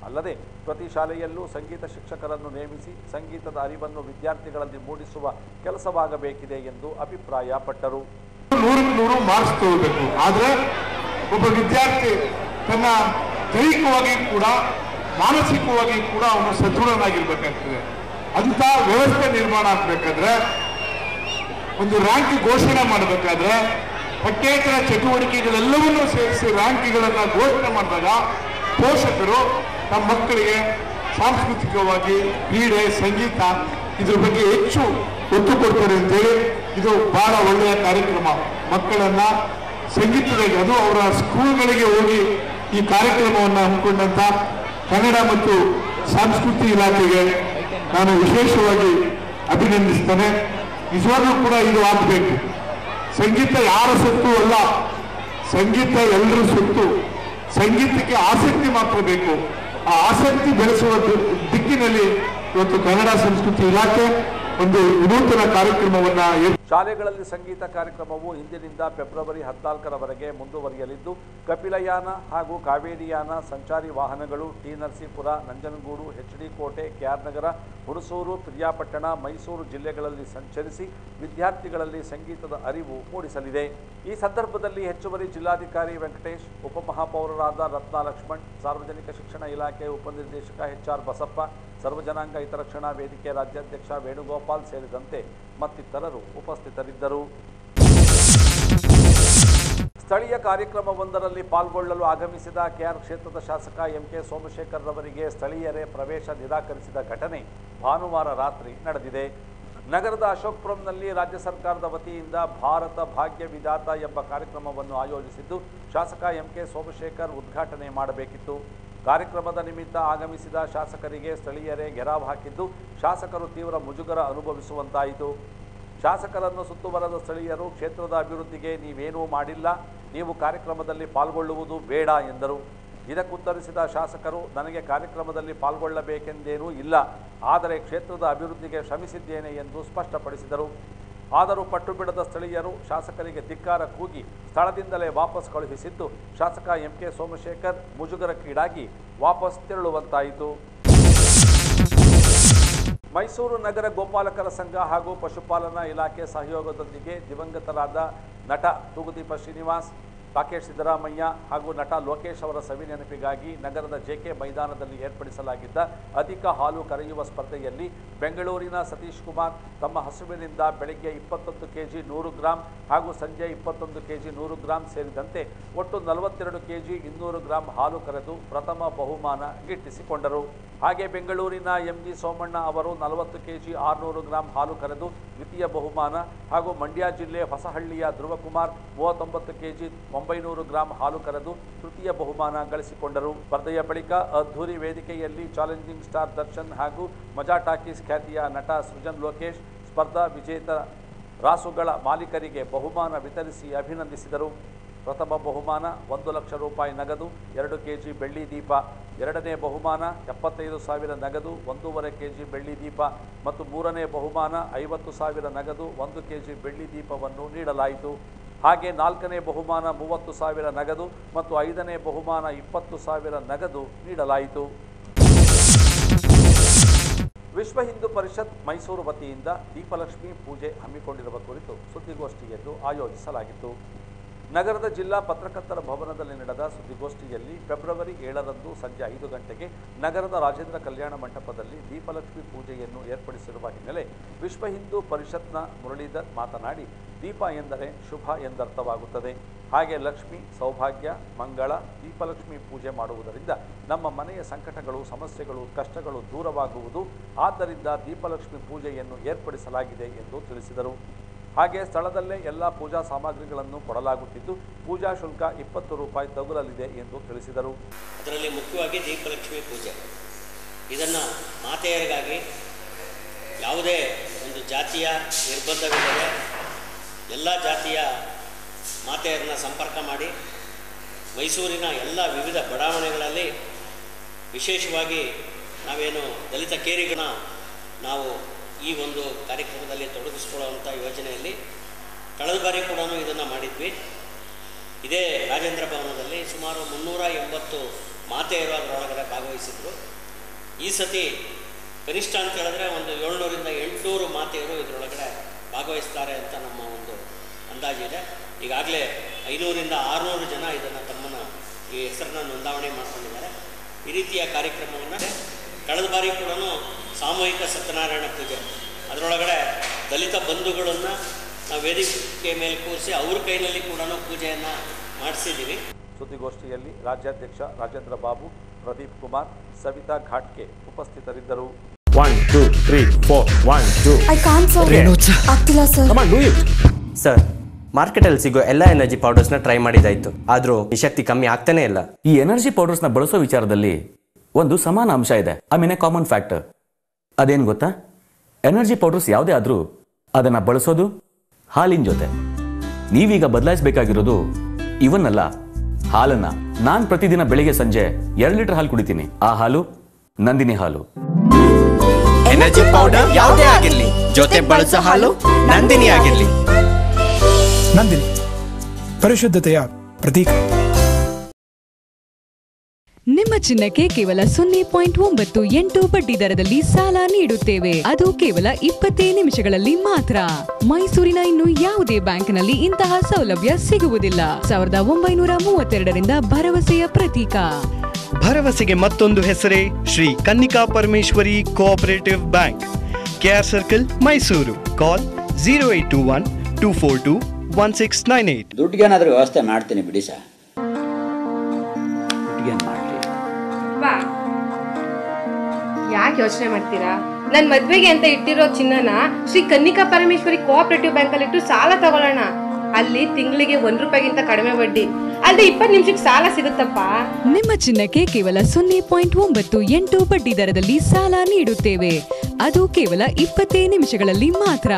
ಅಲ್ಲದೆ ಪ್ರತಿ ಶಾಲೆಯಲ್ಲೂ ಸಂಗೀತ ಶಿಕ್ಷಕರನ್ನು ನೇಮಿಸಿ ಸಂಗೀತದ ಅರಿವನ್ನು ವಿದ್ಯಾರ್ಥಿಗಳಲ್ಲಿ ಮೂಡಿಸುವ ಕೆಲಸವಾಗಬೇಕಿದೆ ಎಂದು ಅಭಿಪ್ರಾಯಪಟ್ಟರು ನೂರಕ್ಕೆ ನೂರು ಮಾರ್ಕ್ಸ್ ತಗೋಬೇಕು ಆದ್ರೆ ಒಬ್ಬ ವಿದ್ಯಾರ್ಥಿ ತನ್ನ ದೈಹಿಕವಾಗಿ ಕೂಡ ಮಾನಸಿಕವಾಗಿ ಕೂಡ ಅವನು ಸದೃಢನಾಗಿರ್ಬೇಕಾಗ್ತದೆ ಅಂತ ವ್ಯವಸ್ಥೆ ನಿರ್ಮಾಣ ಆಗ್ಬೇಕಾದ್ರೆ ಒಂದು ರ್ಯಾಂಕ್ ಘೋಷಣೆ ಮಾಡಬೇಕಾದ್ರೆ ಪಠ್ಯೇತರ ಚಟುವಟಿಕೆಗಳೆಲ್ಲವನ್ನೂ ಸೇರಿಸಿ ರ್ಯಾಂಕ್ಗಳನ್ನ ಘೋಷಣೆ ಮಾಡಿದಾಗ ಪೋಷಕರು ತಮ್ಮ ಮಕ್ಕಳಿಗೆ ಸಾಂಸ್ಕೃತಿಕವಾಗಿ ಕ್ರೀಡೆ ಸಂಗೀತ ಇದ್ರ ಬಗ್ಗೆ ಹೆಚ್ಚು ಒತ್ತು ಕೊಡ್ತಾರೆ ಅಂತೇಳಿ ಇದು ಬಹಳ ಒಳ್ಳೆಯ ಕಾರ್ಯಕ್ರಮ ಮಕ್ಕಳನ್ನ ಸಂಗೀತದಲ್ಲಿ ಅದು ಅವರ ಸ್ಕೂಲ್ಗಳಿಗೆ ಹೋಗಿ ಈ ಕಾರ್ಯಕ್ರಮವನ್ನು ಹಮ್ಮಿಕೊಂಡಂತ ಕನ್ನಡ ಮತ್ತು ಸಂಸ್ಕೃತಿ ಇಲಾಖೆಗೆ ನಾನು ವಿಶೇಷವಾಗಿ ಅಭಿನಂದಿಸ್ತೇನೆ ನಿಜವಾಗ್ಲೂ ಕೂಡ ಇದು ಆಗಬೇಕು ಸಂಗೀತ ಯಾರ ಸೊತ್ತು ಅಲ್ಲ ಸಂಗೀತ ಎಲ್ಲರ ಸೊತ್ತು ಸಂಗೀತಕ್ಕೆ ಆಸಕ್ತಿ ಮಾತ್ರ ಬೇಕು ಆ ಆಸಕ್ತಿ ಬೆಳೆಸುವ ದಿ- ದಿಕ್ಕಿನಲ್ಲಿ ಇವತ್ತು ಕನ್ನಡ ಸಂಸ್ಕೃತಿ ಇಲಾಖೆ ಒಂದು ವಿನೂತನ ಕಾರ್ಯಕ್ರಮವನ್ನ ಏರ್- ಶಾಲೆಗಳಲ್ಲಿ ಸಂಗೀತ ಕಾರ್ಯಕ್ರಮವು ಇಂದಿನಿಂದ ಫೆಬ್ರವರಿ ಹದಿನಾಲ್ಕರವರೆಗೆ ಮುಂದುವರಿಯಲಿದ್ದು ಕಪಿಲಯಾನ ಹಾಗೂ ಕಾವೇರಿಯಾನ ಸಂಚಾರಿ ವಾಹನಗಳು T Narasipura Nanjangud H D Kote K R Nagara Hunsur Piriyapatna Mysuru ಜಿಲ್ಲೆಗಳಲ್ಲಿ ಸಂಚರಿಸಿ ವಿದ್ಯಾರ್ಥಿಗಳಲ್ಲಿ ಸಂಗೀತದ ಅರಿವು ಮೂಡಿಸಲಿದೆ ಈ ಸಂದರ್ಭದಲ್ಲಿ ಹೆಚ್ಚುವರಿ ಜಿಲ್ಲಾಧಿಕಾರಿ ವೆಂಕಟೇಶ್ ಉಪಮಹಾಪೌರರಾದ ರತ್ನಾ ಲಕ್ಷ್ಮಣ್ ಸಾರ್ವಜನಿಕ ಶಿಕ್ಷಣ ಇಲಾಖೆ ಉಪನಿರ್ದೇಶಕ ಎಚ್ ಆರ್ ಬಸಪ್ಪ ಸರ್ವಜನಾಂಗ ಹಿತರಕ್ಷಣಾ ವೇದಿಕೆ ರಾಜ್ಯಾಧ್ಯಕ್ಷ ವೇಣುಗೋಪಾಲ್ ಸೇರಿದಂತೆ ಮತ್ತಿತರರು ಉಪಸ್ಥಿತರಿದ್ದರು ಸ್ಥಳೀಯ ಕಾರ್ಯಕ್ರಮವೊಂದರಲ್ಲಿ ಪಾಲ್ಗೊಳ್ಳಲು ಆಗಮಿಸಿದ ಕೆಆರ್ ಕ್ಷೇತ್ರದ ಶಾಸಕ ಎಂಕೆ ಸೋಮಶೇಖರ್ ರವರಿಗೆ ಸ್ಥಳೀಯರೇ ಪ್ರವೇಶ ನಿರಾಕರಿಸಿದ ಘಟನೆ ಭಾನುವಾರ ರಾತ್ರಿ ನಡೆದಿದೆ ನಗರದ ಅಶೋಕ್ಪುರಂನಲ್ಲಿ ರಾಜ್ಯ ಸರ್ಕಾರದ ವತಿಯಿಂದ ಭಾರತ ಭಾಗ್ಯ ವಿಧಾತ ಎಂಬ ಕಾರ್ಯಕ್ರಮವನ್ನು ಆಯೋಜಿಸಿದ್ದು ಶಾಸಕ ಎಂಕೆ ಸೋಮಶೇಖರ್ ಉದ್ಘಾಟನೆ ಮಾಡಬೇಕಿತ್ತು ಕಾರ್ಯಕ್ರಮದ ನಿಮಿತ್ತ ಆಗಮಿಸಿದ ಶಾಸಕರಿಗೆ ಸ್ಥಳೀಯರೇ ಘೆರಾವ್ ಹಾಕಿದ್ದು ಶಾಸಕರು ತೀವ್ರ ಮುಜುಗರ ಅನುಭವಿಸುವಂತಾಯಿತು ಶಾಸಕರನ್ನು ಸುತ್ತುವರೆದ ಸ್ಥಳೀಯರು ಕ್ಷೇತ್ರದ ಅಭಿವೃದ್ಧಿಗೆ ನೀವೇನೂ ಮಾಡಿಲ್ಲ ನೀವು ಕಾರ್ಯಕ್ರಮದಲ್ಲಿ ಪಾಲ್ಗೊಳ್ಳುವುದು ಬೇಡ ಎಂದರು ಇದಕ್ಕುತ್ತರಿಸಿದ ಶಾಸಕರು ನನಗೆ ಕಾರ್ಯಕ್ರಮದಲ್ಲಿ ಪಾಲ್ಗೊಳ್ಳಬೇಕೆಂದೇನೂ ಇಲ್ಲ ಆದರೆ ಕ್ಷೇತ್ರದ ಅಭಿವೃದ್ಧಿಗೆ ಶ್ರಮಿಸಿದ್ದೇನೆ ಎಂದು ಸ್ಪಷ್ಟಪಡಿಸಿದರು ಆದರೂ ಪಟ್ಟು ಬಿಡದ ಸ್ಥಳೀಯರು ಶಾಸಕರಿಗೆ ಧಿಕ್ಕಾರ ಕೂಗಿ ಸ್ಥಳದಿಂದಲೇ ವಾಪಸ್ ಕಳುಹಿಸಿದ್ದು ಶಾಸಕ ಎಂ ಕೆ ಸೋಮಶೇಖರ್ ಮುಜುಗರಕ್ಕೀಡಾಗಿ ವಾಪಸ್ ತೆರಳುವಂತಾಯಿತು ಮೈಸೂರು ನಗರ ಗೋಪಾಲಕರ ಸಂಘ ಹಾಗೂ ಪಶುಪಾಲನಾ ಇಲಾಖೆ ಸಹಯೋಗದೊಂದಿಗೆ ದಿವಂಗತರಾದ ನಟ ತೂಗುದೀಪ ಶ್ರೀನಿವಾಸ್ ರಾಕೇಶ್ ಸಿದ್ದರಾಮಯ್ಯ ಹಾಗೂ ನಟ ಲೋಕೇಶ್ ಅವರ ಸವಿ ನೆನಪಿಗಾಗಿ ನಗರದ ಜೆಕೆ ಮೈದಾನದಲ್ಲಿ ಏರ್ಪಡಿಸಲಾಗಿದ್ದ ಅಧಿಕ ಹಾಲು ಕರೆಯುವ ಸ್ಪರ್ಧೆಯಲ್ಲಿ ಬೆಂಗಳೂರಿನ ಸತೀಶ್ ಕುಮಾರ್ ತಮ್ಮ ಹಸುವಿನಿಂದ ಬೆಳಗ್ಗೆ ಇಪ್ಪತ್ತೊಂದು ಕೆಜಿ ನೂರು ಗ್ರಾಂ ಹಾಗೂ ಸಂಜೆ ಇಪ್ಪತ್ತೊಂದು ಕೆಜಿ ನೂರು ಗ್ರಾಂ ಸೇರಿದಂತೆ ಒಟ್ಟು ನಲವತ್ತೆರಡು ಕೆಜಿ ಇನ್ನೂರು ಗ್ರಾಂ ಹಾಲು ಕರೆದು ಪ್ರಥಮ ಬಹುಮಾನ ಗಿಟ್ಟಿಸಿಕೊಂಡರು ಹಾಗೆ ಬೆಂಗಳೂರಿನ ಎಂಜಿ ಸೋಮಣ್ಣ ಅವರು ನಲವತ್ತು ಕೆಜಿ ಆರುನೂರು ಗ್ರಾಂ ಹಾಲು ಕರೆದು ದ್ವಿತೀಯ ಬಹುಮಾನ ಹಾಗೂ ಮಂಡ್ಯ ಜಿಲ್ಲೆ ಹೊಸಹಳ್ಳಿಯ ಧ್ರುವಕುಮಾರ್ ಮೂವತ್ತೊಂಬತ್ತು ಕೆಜಿ ಒಂಬೈನೂರು ಗ್ರಾಂ ಹಾಲು ಕರೆದು ತೃತೀಯ ಬಹುಮಾನ ಗಳಿಸಿಕೊಂಡರು ಸ್ಪರ್ಧೆಯ ಬಳಿಕ ಅದ್ಧೂರಿ ವೇದಿಕೆಯಲ್ಲಿ ಚಾಲೆಂಜಿಂಗ್ ಸ್ಟಾರ್ ದರ್ಶನ್ ಹಾಗೂ ಮಜಾ ಟಾಕೀಸ್ ಖ್ಯಾತಿಯ ನಟ ಸೃಜನ್ ಲೋಕೇಶ್ ಸ್ಪರ್ಧಾ ವಿಜೇತ ರಾಸುಗಳ ಮಾಲೀಕರಿಗೆ ಬಹುಮಾನ ವಿತರಿಸಿ ಅಭಿನಂದಿಸಿದರು ಪ್ರಥಮ ಬಹುಮಾನ ಒಂದು ಲಕ್ಷ ರೂಪಾಯಿ ನಗದು ಎರಡು ಕೆಜಿ ಬೆಳ್ಳಿ ದೀಪ ಎರಡನೇ ಬಹುಮಾನ ಎಪ್ಪತ್ತೈದು ಸಾವಿರ ನಗದು ಒಂದೂವರೆ ಕೆಜಿ ಬೆಳ್ಳಿ ದೀಪ ಮತ್ತು ಮೂರನೇ ಬಹುಮಾನ ಐವತ್ತು ಸಾವಿರ ನಗದು ಒಂದು ಕೆಜಿ ಬೆಳ್ಳಿ ದೀಪವನ್ನು ನೀಡಲಾಯಿತು ಹಾಗೆ ನಾಲ್ಕನೇ ಬಹುಮಾನ ಮೂವತ್ತು ಸಾವಿರ ನಗದು ಮತ್ತು ಐದನೇ ಬಹುಮಾನ ಇಪ್ಪತ್ತು ಸಾವಿರ ನಗದು ನೀಡಲಾಯಿತು ವಿಶ್ವ ಹಿಂದೂ ಪರಿಷತ್ ಮೈಸೂರು ವತಿಯಿಂದ ದೀಪಲಕ್ಷ್ಮಿ ಪೂಜೆ ಹಮ್ಮಿಕೊಂಡಿರುವ ಕುರಿತು ಸುದ್ದಿಗೋಷ್ಠಿಯನ್ನು ಆಯೋಜಿಸಲಾಗಿತ್ತು ನಗರದ ಜಿಲ್ಲಾ ಪತ್ರಕರ್ತರ ಭವನದಲ್ಲಿ ನಡೆದ ಸುದ್ದಿಗೋಷ್ಠಿಯಲ್ಲಿ ಫೆಬ್ರವರಿ ಏಳರಂದು ಸಂಜೆ ಐದು ಗಂಟೆಗೆ ನಗರದ ರಾಜೇಂದ್ರ ಕಲ್ಯಾಣ ಮಂಟಪದಲ್ಲಿ ದೀಪಲಕ್ಷ್ಮಿ ಪೂಜೆಯನ್ನು ಏರ್ಪಡಿಸಿರುವ ಹಿನ್ನೆಲೆ ವಿಶ್ವ ಹಿಂದೂ ಪರಿಷತ್ನ ಮುರಳೀಧರ್ ಮಾತನಾಡಿ ದೀಪ ಎಂದರೆ ಶುಭ ಎಂದರ್ಥವಾಗುತ್ತದೆ ಹಾಗೆ ಲಕ್ಷ್ಮಿ ಸೌಭಾಗ್ಯ ಮಂಗಳ ದೀಪಲಕ್ಷ್ಮಿ ಪೂಜೆ ಮಾಡುವುದರಿಂದ ನಮ್ಮ ಮನೆಯ ಸಂಕಟಗಳು ಸಮಸ್ಯೆಗಳು ಕಷ್ಟಗಳು ದೂರವಾಗುವುದು ಆದ್ದರಿಂದ ದೀಪಲಕ್ಷ್ಮಿ ಪೂಜೆಯನ್ನು ಏರ್ಪಡಿಸಲಾಗಿದೆ ಎಂದು ತಿಳಿಸಿದರು ಹಾಗೆ ಸ್ಥಳದಲ್ಲೇ ಎಲ್ಲ ಪೂಜಾ ಸಾಮಗ್ರಿಗಳನ್ನು ಕೊಡಲಾಗುತ್ತಿದ್ದು ಪೂಜಾ ಶುಲ್ಕ ಇಪ್ಪತ್ತು ರೂಪಾಯಿ ತಗುಲಲಿದೆ ಎಂದು ತಿಳಿಸಿದರು ಅದರಲ್ಲಿ ಮುಖ್ಯವಾಗಿ ದೀಪಲಕ್ಷ್ಮಿ ಪೂಜೆ ಇದನ್ನು ಮಾತೆಯರಿಗಾಗಿ ಯಾವುದೇ ಒಂದು ಜಾತಿಯ ನಿರ್ಬಂಧವಿಲ್ಲದೆ ಎಲ್ಲ ಜಾತಿಯ ಮಾತೆಯರನ್ನ ಸಂಪರ್ಕ ಮಾಡಿ ಮೈಸೂರಿನ ಎಲ್ಲ ವಿವಿಧ ಬಡಾವಣೆಗಳಲ್ಲಿ ವಿಶೇಷವಾಗಿ ನಾವೇನು ದಲಿತ ಕೇರಿಗಳನ್ನ ನಾವು ಈ ಒಂದು ಕಾರ್ಯಕ್ರಮದಲ್ಲಿ ತೊಡಗಿಸ್ಕೊಳ್ಳುವಂಥ ಯೋಜನೆಯಲ್ಲಿ ಕಳೆದ ಬಾರಿ ಕೂಡ ಇದನ್ನು ಮಾಡಿದ್ವಿ ಇದೇ ರಾಜೇಂದ್ರ ಭವನದಲ್ಲಿ ಸುಮಾರು ಮುನ್ನೂರ ಎಂಬತ್ತು ಮಾತೆಯರು ಅದರೊಳಗಡೆ ಭಾಗವಹಿಸಿದ್ರು ಈ ಸತಿ ಕನಿಷ್ಠ ಅಂತ ಹೇಳಿದ್ರೆ ಒಂದು ಏಳ್ನೂರಿಂದ ಎಂಟುನೂರು ಮಾತೆಯರು ಇದರೊಳಗಡೆ ಭಾಗವಹಿಸ್ತಾರೆ ಅಂತ ನಮ್ಮ ಒಂದು ಅಂದಾಜಿದೆ ಈಗಾಗಲೇ ಐನೂರಿಂದ ಆರುನೂರು ಜನ ಇದನ್ನು ತಮ್ಮನ್ನು ಈ ಹೆಸರನ್ನ ನೋಂದಾವಣೆ ಮಾಡ್ಕೊಂಡಿದ್ದಾರೆ ಈ ರೀತಿಯ ಕಾರ್ಯಕ್ರಮವನ್ನು ಕಳೆದ ಬಾರಿ ಕೂಡ ಸಾಮೂಹಿಕ ಸತ್ಯನಾರಾಯಣ ಪೂಜೆ ಅದರೊಳಗಡೆ ದಲಿತ ಬಂಧುಗಳನ್ನು ನಾವು ವೇದಿಕೆ ಮೇಲೆ ಕೂರಿಸಿ ಅವ್ರ ಕೈನಲ್ಲಿ ಕೂಡ ಪೂಜೆಯನ್ನು ಮಾಡಿಸಿದ್ದೀವಿ ಸುದ್ದಿಗೋಷ್ಠಿಯಲ್ಲಿ ರಾಜ್ಯಾಧ್ಯಕ್ಷ ರಾಜೇಂದ್ರ ಬಾಬು ಪ್ರದೀಪ್ ಕುಮಾರ್ ಸವಿತಾ ಘಾಟ್ಗೆ ಉಪಸ್ಥಿತರಿದ್ದರು One, two, three, four. One, two. I can sir ಆಗ್ತಿಲ್ಲ sir Come on, do it. Sir ಮಾರ್ಕೆಟಲ್ಲಿ ಸಿಗೋ ಎಲ್ಲ ಎನರ್ಜಿ ಪೌಡರ್ಸ್ನ ಟ್ರೈ ಮಾಡಿದಾಯ್ತು ಆದರೂ ಈ ಶಕ್ತಿ ಕಮ್ಮಿ ಆಗ್ತಾನೇ ಇಲ್ಲ ಈ ಎನರ್ಜಿ ಪೌಡರ್ಸ್ನ ಬಳಸೋ ವಿಚಾರದಲ್ಲಿ ಒಂದು ಸಮಾನ ಅಂಶ ಇದೆ I mean a common factor ಅದೇನು ಗೊತ್ತಾ ಎನರ್ಜಿ ಪೌಡರ್ಸ್ ಯಾವುದೇ ಆದರೂ ಅದನ್ನು ಬಳಸೋದು ಹಾಲಿನ ಜೊತೆ ನೀವೀಗ ಬದಲಾಯಿಸಬೇಕಾಗಿರೋದು ಇವನ್ನಲ್ಲ ಹಾಲನ್ನ ನಾನು ಪ್ರತಿದಿನ ಬೆಳಿಗ್ಗೆ ಸಂಜೆ ಎರಡು ಲೀಟರ್ ಹಾಲು ಕುಡಿತೀನಿ ಆ ಹಾಲು ನಂದಿನಿ ಹಾಲು ಎನರ್ಜಿ ಪೌಡರ್ ಯಾವುದೇ ಆಗಿರ್ಲಿ ಜೊತೆ ಬಳಸೋ ಹಾಲು ನಂದಿನಿ ಆಗಿರ್ಲಿ ನಂದಿನಿ ಪರಿಶುದ್ಧತೆಯ ಪ್ರತೀಕ ನಿಮ್ಮ ಚಿನ್ನಕ್ಕೆ ಕೇವಲ ಸೊನ್ನೆ ಪಾಯಿಂಟ್ ಒಂಬತ್ತು ಎಂಟು ಬಡ್ಡಿ ದರದಲ್ಲಿ ಸಾಲ ನೀಡುತ್ತೇವೆ ಅದು ಕೇವಲ ಇಪ್ಪತ್ತೇ ನಿಮಿಷಗಳಲ್ಲಿ ಮಾತ್ರ ಮೈಸೂರಿನ ಇನ್ನು ಯಾವುದೇ ಬ್ಯಾಂಕ್ನಲ್ಲಿ ಇಂತಹ ಸೌಲಭ್ಯ ಸಿಗುವುದಿಲ್ಲ ಸಾವಿರದ ಒಂಬೈನೂರ ಮೂವತ್ತೆರಡರಿಂದ ಭರವಸೆಯ ಪ್ರತೀಕ ಭರವಸೆಗೆ ಮತ್ತೊಂದು ಹೆಸರೇ Shri Kannika Parameshwari cooperative bank K R circle Mysuru call zero eight two one two four two one six nine eight ದುಡ್ಡಿಗೇನಾದ್ರೂ ವ್ಯವಸ್ಥೆ ಮಾಡ್ತೀನಿ ಬಿಡಿ ಸರ್ ದುಡ್ಡಿಗೇನು ಮಾಡಲಿ ಬಾ ಯಾಕೆ ಯೋಚನೆ ಮಾಡ್ತೀರಾ ನನ್ ಮದ್ವೆಗೆ ಅಂತ ಇಟ್ಟಿರೋ ಚಿನ್ನನ ಶ್ರೀ ಕನ್ನಿಕಾ ಪರಮೇಶ್ವರಿ ಕೋಆಪರೇಟಿವ್ ಬ್ಯಾಂಕ್ ಅಲ್ಲಿ ಇಟ್ಟು ಸಾಲ ತಗೊಳ್ಳೋಣ ಅಲ್ಲಿ ತಿಂಗಳಿಗೆ ಒಂದ್ ರೂಪಾಯಿಗಿಂತ ಕಡಿಮೆ ಬಡ್ಡಿ ಅಲ್ಲದೆ ಇಪ್ಪತ್ತು ನಿಮಿಷಕ್ಕೆ ಸಾಲ ಸಿಗುತ್ತಪ್ಪ ನಿಮ್ಮ ಚಿನ್ನಕ್ಕೆ ಕೇವಲ ಸೊನ್ನೆ ಪಾಯಿಂಟ್ ಒಂಬತ್ತು ಎಂಟು ಬಡ್ಡಿ ದರದಲ್ಲಿ ಸಾಲ ನೀಡುತ್ತೇವೆ ಅದು ಕೇವಲ ಇಪ್ಪತ್ತೇ ನಿಮಿಷಗಳಲ್ಲಿ ಮಾತ್ರ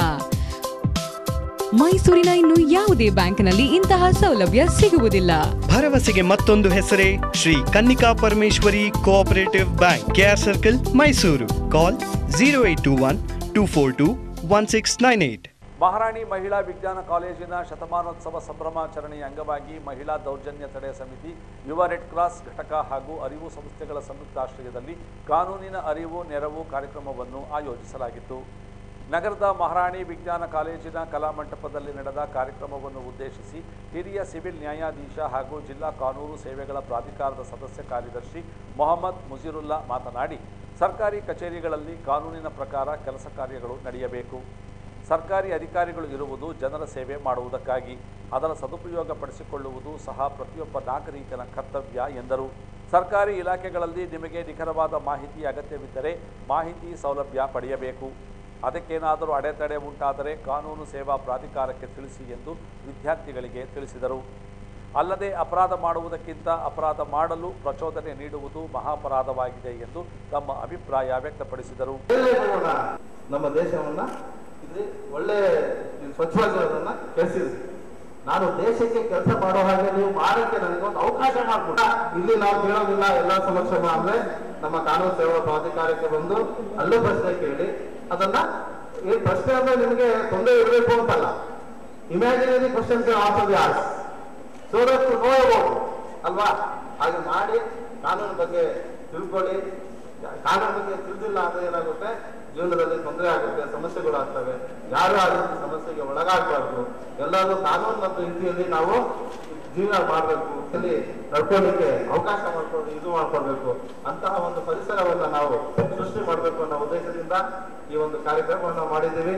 ಮೈಸೂರಿನ ಇನ್ನು ಯಾವುದೇ ಬ್ಯಾಂಕ್ನಲ್ಲಿ ಇಂತಹ ಸೌಲಭ್ಯ ಸಿಗುವುದಿಲ್ಲ ಭರವಸೆಗೆ ಮತ್ತೊಂದು ಹೆಸರೇ Shri Kannika Parameshwari cooperative bank K R circle Mysuru call zero eight two one two four two one six nine eight Maharani ಮಹಿಳಾ ವಿಜ್ಞಾನ ಕಾಲೇಜಿನ ಶತಮಾನೋತ್ಸವ ಸಂಭ್ರಮಾಚರಣೆಯ ಅಂಗವಾಗಿ ಮಹಿಳಾ ದೌರ್ಜನ್ಯ ತಡೆ ಸಮಿತಿ ಯುವ ರೆಡ್ ಕ್ರಾಸ್ ಘಟಕ ಹಾಗೂ ಅರಿವು ಸಂಸ್ಥೆಗಳ ಸಂಯುಕ್ತಾಶ್ರಯದಲ್ಲಿ ಕಾನೂನಿನ ಅರಿವು ನೆರವು ಕಾರ್ಯಕ್ರಮವನ್ನು ಆಯೋಜಿಸಲಾಗಿತ್ತು ನಗರದ ಮಹಾರಾಣಿ ವಿಜ್ಞಾನ ಕಾಲೇಜಿನ ಕಲಾಮಂಟಪದಲ್ಲಿ ನಡೆದ ಕಾರ್ಯಕ್ರಮವನ್ನು ಉದ್ದೇಶಿಸಿ ಹಿರಿಯ ಸಿವಿಲ್ ನ್ಯಾಯಾಧೀಶ ಹಾಗೂ ಜಿಲ್ಲಾ ಕಾನೂನು ಸೇವೆಗಳ ಪ್ರಾಧಿಕಾರದ ಸದಸ್ಯ ಕಾರ್ಯದರ್ಶಿ ಮೊಹಮ್ಮದ್ ಮುಜಿರುಲ್ಲಾ ಮಾತನಾಡಿ ಸರ್ಕಾರಿ ಕಚೇರಿಗಳಲ್ಲಿ ಕಾನೂನಿನ ಪ್ರಕಾರ ಕೆಲಸ ಕಾರ್ಯಗಳು ನಡೆಯಬೇಕು ಸರ್ಕಾರಿ ಅಧಿಕಾರಿಗಳು ಇರುವುದು ಜನರ ಸೇವೆ ಮಾಡುವುದಕ್ಕಾಗಿ ಅದರ ಸದುಪಯೋಗ ಪಡಿಸಿಕೊಳ್ಳುವುದು ಸಹ ಪ್ರತಿಯೊಬ್ಬ ನಾಗರಿಕನ ಕರ್ತವ್ಯ ಎಂದರು ಸರ್ಕಾರಿ ಇಲಾಖೆಗಳಲ್ಲಿ ನಿಮಗೆ ನಿಖರವಾದ ಮಾಹಿತಿ ಅಗತ್ಯವಿದ್ದರೆ ಮಾಹಿತಿ ಸೌಲಭ್ಯ ಪಡೆಯಬೇಕು ಅದಕ್ಕೇನಾದರೂ ಅಡೆತಡೆ ಉಂಟಾದರೆ ಕಾನೂನು ಸೇವಾ ಪ್ರಾಧಿಕಾರಕ್ಕೆ ತಿಳಿಸಿ ಎಂದು ವಿದ್ಯಾರ್ಥಿಗಳಿಗೆ ತಿಳಿಸಿದರು ಅಲ್ಲದೆ ಅಪರಾಧ ಮಾಡುವುದಕ್ಕಿಂತ ಅಪರಾಧ ಮಾಡಲು ಪ್ರಚೋದನೆ ನೀಡುವುದು ಮಹಾಪರಾಧವಾಗಿದೆ ಎಂದು ತಮ್ಮ ಅಭಿಪ್ರಾಯ ವ್ಯಕ್ತಪಡಿಸಿದರು ನಮ್ಮ ದೇಶವನ್ನ ಇಲ್ಲಿ ಒಳ್ಳೆ ಸ್ವಚ್ಛವಾಗಿರೋದನ್ನ ಕಲಿಸಿದ್ರಿ ನಾನು ದೇಶಕ್ಕೆ ಕೆಲಸ ಮಾಡೋ ಹಾಗೆ ನೀವು ಮಾಡಕ್ಕೆ ನನಗೆ ಒಂದು ಅವಕಾಶ ಮಾಡ್ಕೊಡಿ ಇಲ್ಲಿ ನಾವು ಕೇಳೋದಿಲ್ಲ ಎಲ್ಲ ಸಮಸ್ಯೆ ಅಂದ್ರೆ ನಮ್ಮ ಕಾನೂನು ಸೇವಾ ಪ್ರಾಧಿಕಾರಕ್ಕೆ ಬಂದು ಅಲ್ಲೂ ಪ್ರಶ್ನೆ ಕೇಳಿ ಅದನ್ನ ಈ ಪ್ರಶ್ನೆ ಅಂದ್ರೆ ನಿಮಗೆ ತೊಂದರೆ ಇರಬೇಕು ಅಂತಲ್ಲ imaginary questions answer the ours so that know about ಅಲ್ವಾ ಹಾಗೆ ಮಾಡಿ ಕಾನೂನು ಬಗ್ಗೆ ತಿಳ್ಕೊಳ್ಳಿ ಕಾನೂನು ಬಗ್ಗೆ ತಿಳಿದಿಲ್ಲ ಅಂದ್ರೆ ಏನಾಗುತ್ತೆ ಜೀವನದಲ್ಲಿ ತೊಂದರೆ ಆಗುತ್ತೆ ಸಮಸ್ಯೆಗಳು ಆಗ್ತವೆ ಯಾರು ಆ ರೀತಿ ಸಮಸ್ಯೆಗೆ ಒಳಗಾಗಬಾರ್ದು ಎಲ್ಲಾದ್ರೂ ಕಾನೂನು ಮತ್ತು ರೀತಿಯಲ್ಲಿ ನಾವು ಜೀವನ ಮಾಡಬೇಕು ಇಲ್ಲಿ ನಡ್ಕೊಳ್ಳಿಕ್ಕೆ ಅವಕಾಶ ಮಾಡ್ಕೊಂಡು ಇದು ಮಾಡ್ಕೊಳ್ಬೇಕು ಅಂತಹ ಒಂದು ಪರಿಸರವನ್ನ ನಾವು ಸೃಷ್ಟಿ ಮಾಡಬೇಕು ಅನ್ನೋ ಉದ್ದೇಶದಿಂದ ಈ ಒಂದು ಕಾರ್ಯಕ್ರಮವನ್ನು ಮಾಡಿದ್ದೀವಿ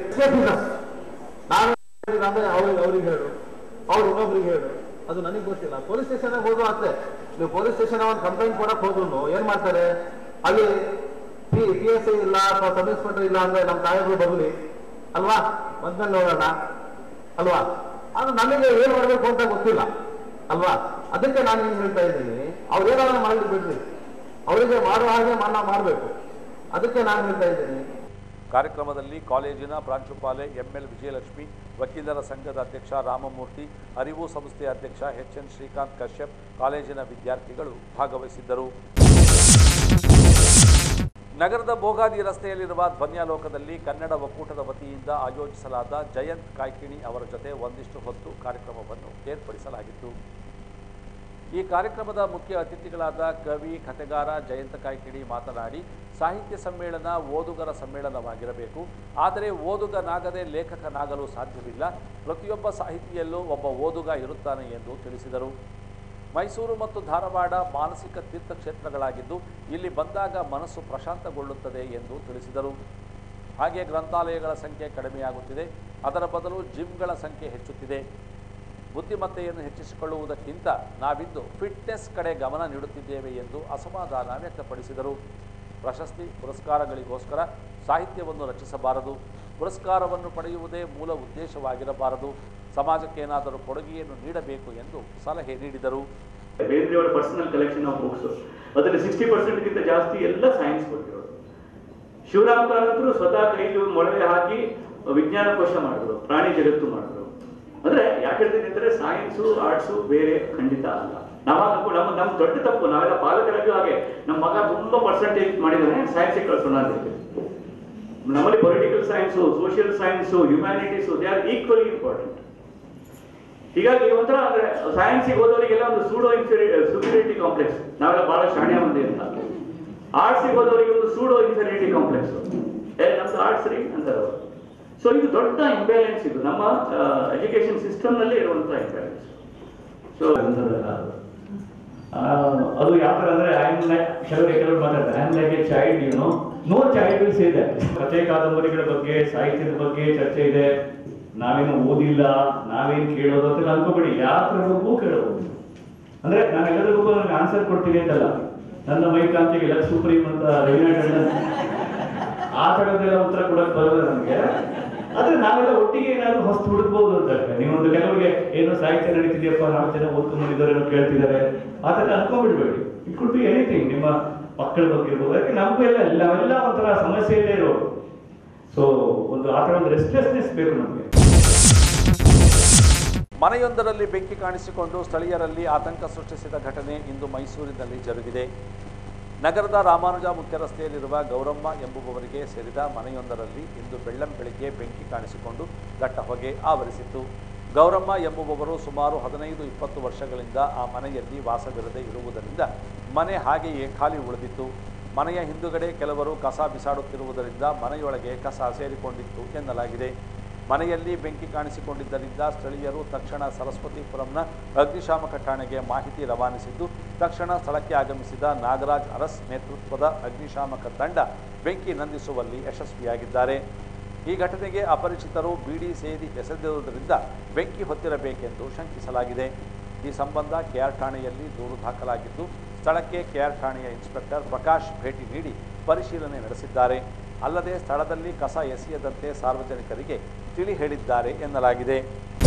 ನಾನು ಅಂದ್ರೆ ಅವ್ರಿಗೆ ಅವ್ರಿಗೆ ಹೇಳು ಅವ್ರು ಇನ್ನೊಬ್ರಿಗೆ ಹೇಳು ಅದು ನನಗೆ ಗೊತ್ತಿಲ್ಲ ಪೊಲೀಸ್ ಸ್ಟೇಷನ್ ಹೋದ್ರು ಅಷ್ಟೇ ನೀವು ಪೊಲೀಸ್ ಸ್ಟೇಷನ್ ಒಂದು ಕಂಪ್ಲೇಂಟ್ ಕೊಡಕ್ ಹೋದ್ರು ಏನ್ ಮಾಡ್ತಾರೆ ಅಲ್ಲಿ ಪಿ ಪಿ ಎಸ್ ಐ ಇಲ್ಲ ಅಥವಾ ಸಬ್ ಇನ್ಸ್ಪೆಕ್ಟರ್ ಇಲ್ಲ ಅಂದ್ರೆ ನಮ್ಮ ಸಾಹೇಬರು ಬರಲಿ ಅಲ್ವಾ ಬಂದ್ಮೇಲೆ ನೋಡೋಣ ಅಲ್ವಾ ಅದು ನನಗೆ ಏನ್ ಮಾಡ್ಬೇಕು ಅಂತ ಗೊತ್ತಿಲ್ಲ ಅಲ್ವಾ ಅದಕ್ಕೆ ನಾನು ಏನ್ ಹೇಳ್ತಾ ಇದ್ದೀನಿ ಅವ್ರು ಏನಾದ್ರು ಮಾಡಲಿ ಬಿಡ್ರಿ ಅವರಿಗೆ ಮಾಡೋ ಹಾಗೆ ಮನ್ನಾ ಮಾಡಬೇಕು ಅದಕ್ಕೆ ನಾನು ಹೇಳ್ತಾ ಇದ್ದೀನಿ ಕಾರ್ಯಕ್ರಮದಲ್ಲಿ ಕಾಲೇಜಿನ ಪ್ರಾಂಶುಪಾಲೆ ಎಂಎಲ್ ವಿಜಯಲಕ್ಷ್ಮಿ ವಕೀಲರ ಸಂಘದ ಅಧ್ಯಕ್ಷ ರಾಮಮೂರ್ತಿ ಅರಿವು ಸಂಸ್ಥೆಯ ಅಧ್ಯಕ್ಷ ಎಚ್ ಎನ್ ಶ್ರೀಕಾಂತ್ ಕಶ್ಯಪ್ ಕಾಲೇಜಿನ ವಿದ್ಯಾರ್ಥಿಗಳು ಭಾಗವಹಿಸಿದ್ದರು ನಗರದ ಬೋಗಾದಿ ರಸ್ತೆಯಲ್ಲಿರುವ ಧ್ವನ್ಯಾಲೋಕದಲ್ಲಿ ಕನ್ನಡ ಒಕ್ಕೂಟದ ವತಿಯಿಂದ ಆಯೋಜಿಸಲಾದ ಜಯಂತ್ ಕಾಯ್ಕಿಣಿ ಅವರ ಜೊತೆ ಒಂದಿಷ್ಟು ಹೊತ್ತು ಕಾರ್ಯಕ್ರಮವನ್ನು ಏರ್ಪಡಿಸಲಾಗಿತ್ತು ಈ ಕಾರ್ಯಕ್ರಮದ ಮುಖ್ಯ ಅತಿಥಿಗಳಾದ ಕವಿ ಕಥೆಗಾರ ಜಯಂತ ಕಾಯ್ಕಿಣಿ ಮಾತನಾಡಿ ಸಾಹಿತ್ಯ ಸಮ್ಮೇಳನ ಓದುಗರ ಸಮ್ಮೇಳನವಾಗಿರಬೇಕು ಆದರೆ ಓದುಗನಾಗದೆ ಲೇಖಕನಾಗಲು ಸಾಧ್ಯವಿಲ್ಲ ಪ್ರತಿಯೊಬ್ಬ ಸಾಹಿತಿಯಲ್ಲೂ ಒಬ್ಬ ಓದುಗ ಇರುತ್ತಾನೆ ಎಂದು ತಿಳಿಸಿದರು ಮೈಸೂರು ಮತ್ತು ಧಾರವಾಡ ಮಾನಸಿಕ ತೀರ್ಥಕ್ಷೇತ್ರಗಳಾಗಿದ್ದು ಇಲ್ಲಿ ಬಂದಾಗ ಮನಸ್ಸು ಪ್ರಶಾಂತಗೊಳ್ಳುತ್ತದೆ ಎಂದು ತಿಳಿಸಿದರು ಹಾಗೆ ಗ್ರಂಥಾಲಯಗಳ ಸಂಖ್ಯೆ ಕಡಿಮೆಯಾಗುತ್ತಿದೆ ಅದರ ಬದಲು ಜಿಮ್ಗಳ ಸಂಖ್ಯೆ ಹೆಚ್ಚುತ್ತಿದೆ ಬುದ್ಧಿಮತ್ತೆಯನ್ನು ಹೆಚ್ಚಿಸಿಕೊಳ್ಳುವುದಕ್ಕಿಂತ ನಾವಿಂದು ಫಿಟ್ನೆಸ್ ಕಡೆ ಗಮನ ನೀಡುತ್ತಿದ್ದೇವೆ ಎಂದು ಅಸಮಾಧಾನ ವ್ಯಕ್ತಪಡಿಸಿದರು ಪ್ರಶಸ್ತಿ ಪುರಸ್ಕಾರಗಳಿಗೋಸ್ಕರ ಸಾಹಿತ್ಯವನ್ನು ರಚಿಸಬಾರದು ಪುರಸ್ಕಾರವನ್ನು ಪಡೆಯುವುದೇ ಮೂಲ ಉದ್ದೇಶವಾಗಿರಬಾರದು ಸಮಾಜಕ್ಕೇನಾದರೂ ಕೊಡುಗೆಯನ್ನು ನೀಡಬೇಕು ಎಂದು ಸಲಹೆ ನೀಡಿದರು ಬೇಂದ್ರೆಯವರ ಪರ್ಸನಲ್ ಕಲೆಕ್ಷನ್ ಆಫ್ ಬುಕ್ಸ್ ಅದರಲ್ಲಿ ಸಿಕ್ಸ್ಟಿ ಪರ್ಸೆಂಟ್ಗಿಂತ ಜಾಸ್ತಿ ಎಲ್ಲ ಸೈನ್ಸ್ ಕೊಟ್ಟಿರೋದು ಶಿವರಾಮ ಕಾರಂತರು ಸ್ವತಃ ಕೈಗೆ ಮೊಳವೆ ಹಾಕಿ ವಿಜ್ಞಾನ ಕೋಶ ಮಾಡಿದ್ರು ಪ್ರಾಣಿ ಜಗತ್ತು ಮಾಡಿದ್ರು ಅಂದ್ರೆ ಯಾಕೆ ಹೇಳ್ತೀನಿ ಅಂದ್ರೆ ಸೈನ್ಸು ಆರ್ಟ್ಸು ಬೇರೆ ಖಂಡಿತ ಅಲ್ಲ ನಾವಾಗ ನಮ್ಮ ನಮ್ಮ ದೊಡ್ಡ ತಪ್ಪು ನಾವೆಲ್ಲ ಪಾಲಕರಾಗಿ ಹಾಗೆ ನಮ್ಮ ಮಗ ತುಂಬಾ ಪರ್ಸೆಂಟೇಜ್ ಮಾಡಿದಾನೆ ಸೈನ್ಸಿಗೆ ಕಳ್ಸೋಣ ಅಂತ ಹೇಳ್ತೀವಿ ನಮ್ಮಲ್ಲಿ political science social science humanities they are equally important ಹೀಗಾಗಿ ಒಂಥರ ಅಂದ್ರೆ ಸೈನ್ಸಿಗೆ ಹೋದವರಿಗೆಲ್ಲ ಒಂದು ಸೂಡೋ ಇನ್ಫೆರಿ ಸುಪೀರಿಯರಿಟಿ ಕಾಂಪ್ಲೆಕ್ಸ್ ನಾವೆಲ್ಲ ಬಹಳ ಶಾಣ್ಯ ಮಂದಿ ಅಂತ ಆರ್ಟ್ಸಿಗೆ ಹೋದವರಿಗೆ ಒಂದು ಸೂಡೋ ಇನ್ಫೆರಿಟಿ ಕಾಂಪ್ಲೆಕ್ಸ್ ಏ ನಮ್ದು ಆರ್ಟ್ಸ್ ರೀ ಅಂತಾರೆ ಅವರು ಸೊ ಇದು ದೊಡ್ಡ ಇಂಬ್ಯಾಲೆನ್ಸ್ ಇದು ನಮ್ಮ ಎಜುಕೇಶನ್ ಸಿಸ್ಟಮ್ನಲ್ಲಿ ಇರುವಂತಹ ಇಂಬ್ಯಾಲೆನ್ಸ್ ಸೊ ಅದು ಯಾವ ತರ ಅಂದ್ರೆ ಐ ಆಮ್ ಲೈಕ್ ಕೆಲವರು ಕೆಲವರು ಮಾತಾಡ್ತಾರೆ I am like a child you know no child will say that ಕಥೆ ಕಾದಂಬರಿಗಳ ಬಗ್ಗೆ ಸಾಹಿತ್ಯದ ಬಗ್ಗೆ ಚರ್ಚೆ ಇದೆ ನಾವೇನು ಓದಿಲ್ಲ ನಾವೇನು ಕೇಳೋದು ಅಂತ ಅನ್ಕೋಬೇಡಿ ಯಾವ ಥರದಕ್ಕೂ ಕೇಳಬಹುದು ಅಂದ್ರೆ ನಾನು ಎಲ್ಲರಿಗೂ ನನಗೆ ಆನ್ಸರ್ ಕೊಡ್ತೀನಿ ಅಂತಲ್ಲ ನನ್ನ ಮೈಕಾಂತಿಗೆ ಲಕ್ಷ ಸುಪ್ರೀಂ ಅಂತ ರವಿನಾಥ್ ಟಂಡನ್ ಆ ಥರದ್ದೆಲ್ಲ ಉತ್ತರ ಕೊಡಕ್ ಬರೋದು ನನಗೆ ಆದ್ರೆ ನಾವೆಲ್ಲ ಒಟ್ಟಿಗೆ ಏನಾದ್ರು ಹೊಸ್ತು ಹುಡುಕ್ಬೋದು ಅಂತ ಅಷ್ಟೇ. ನೀವೊಂದು ಕೆಲವರಿಗೆ ಏನೋ ಸಾಹಿತ್ಯ ನಡೀತಿದೆಯಪ್ಪ ನಾಲ್ಕು ಜನ ಓದ್ಕೊಂಡಿದ್ದಾರೆ ಏನೋ ಕೇಳ್ತಿದ್ದಾರೆ ಆ ಥರ ಅನ್ಕೊಂಡ್ಬಿಡ್ಬೇಡಿ ಇಟ್ ಕುಡ್ ಬಿ ಎನಿಥಿಂಗ್ ನಿಮ್ಮ ಮಕ್ಕಳ ಬಗ್ಗೆ ಇರ್ಬೋದು ಯಾಕೆ ನಮಗೂ ಎಲ್ಲ ನಾವೆಲ್ಲ ಒಂಥರ ಸಮಸ್ಯೆಯಲ್ಲೇ ಇರೋದು ಸೊ ಒಂದು ಆ ಥರ ಒಂದು ರೆಸ್ಟ್ಲೆಸ್ನೆಸ್ ಬೇಕು ನಮಗೆ ಮನೆಯೊಂದರಲ್ಲಿ ಬೆಂಕಿ ಕಾಣಿಸಿಕೊಂಡು ಸ್ಥಳೀಯರಲ್ಲಿ ಆತಂಕ ಸೃಷ್ಟಿಸಿದ ಘಟನೆ ಇಂದು ಮೈಸೂರಿನಲ್ಲಿ ಜರುಗಿದೆ ನಗರದ ರಾಮಾನುಜ ಮುಖ್ಯ ರಸ್ತೆಯಲ್ಲಿರುವ ಗೌರಮ್ಮ ಎಂಬುವವರಿಗೆ ಸೇರಿದ ಮನೆಯೊಂದರಲ್ಲಿ ಇಂದು ಬೆಳ್ಳಂ ಬೆಳಿಗ್ಗೆ ಬೆಂಕಿ ಕಾಣಿಸಿಕೊಂಡು ದಟ್ಟ ಹೊಗೆ ಆವರಿಸಿತ್ತು ಗೌರಮ್ಮ ಎಂಬುವವರು ಸುಮಾರು ಹದಿನೈದು ಇಪ್ಪತ್ತು ವರ್ಷಗಳಿಂದ ಆ ಮನೆಯಲ್ಲಿ ವಾಸವಿರದೆ ಇರುವುದರಿಂದ ಮನೆ ಹಾಗೆಯೇ ಖಾಲಿ ಉಳಿದಿತ್ತು ಮನೆಯ ಹಿಂದುಗಡೆ ಕೆಲವರು ಕಸ ಬಿಸಾಡುತ್ತಿರುವುದರಿಂದ ಮನೆಯೊಳಗೆ ಕಸ ಸೇರಿಕೊಂಡಿತ್ತು ಎನ್ನಲಾಗಿದೆ ಮನೆಯಲ್ಲಿ ಬೆಂಕಿ ಕಾಣಿಸಿಕೊಂಡಿದ್ದರಿಂದ ಸ್ಥಳೀಯರು ತಕ್ಷಣ ಸರಸ್ವತಿಪುರಂನ ಅಗ್ನಿಶಾಮಕ ಠಾಣೆಗೆ ಮಾಹಿತಿ ರವಾನಿಸಿದ್ದು ತಕ್ಷಣ ಸ್ಥಳಕ್ಕೆ ಆಗಮಿಸಿದ ನಾಗರಾಜ್ ಅರಸ್ ನೇತೃತ್ವದ ಅಗ್ನಿಶಾಮಕ ತಂಡ ಬೆಂಕಿ ನಂದಿಸುವಲ್ಲಿ ಯಶಸ್ವಿಯಾಗಿದ್ದಾರೆ ಈ ಘಟನೆಗೆ ಅಪರಿಚಿತರು ಬೀಡಿ ಸೇದಿ ಎಸೆದಿರುವುದರಿಂದ ಬೆಂಕಿ ಹೊತ್ತಿರಬೇಕೆಂದು ಶಂಕಿಸಲಾಗಿದೆ ಈ ಸಂಬಂಧ ಕೆಆರ್ ಠಾಣೆಯಲ್ಲಿ ದೂರು ದಾಖಲಾಗಿದ್ದು ಸ್ಥಳಕ್ಕೆ ಕೆಆರ್ ಠಾಣೆಯ ಇನ್ಸ್ಪೆಕ್ಟರ್ ಪ್ರಕಾಶ್ ಭೇಟಿ ನೀಡಿ ಪರಿಶೀಲನೆ ನಡೆಸಿದ್ದಾರೆ ಅಲ್ಲದೆ ಸ್ಥಳದಲ್ಲಿ ಕಸ ಎಸೆಯದಂತೆ ಸಾರ್ವಜನಿಕರಿಗೆ ತಿಳಿ ಹೇಳಿದ್ದಾರೆ ಎನ್ನಲಾಗಿದೆ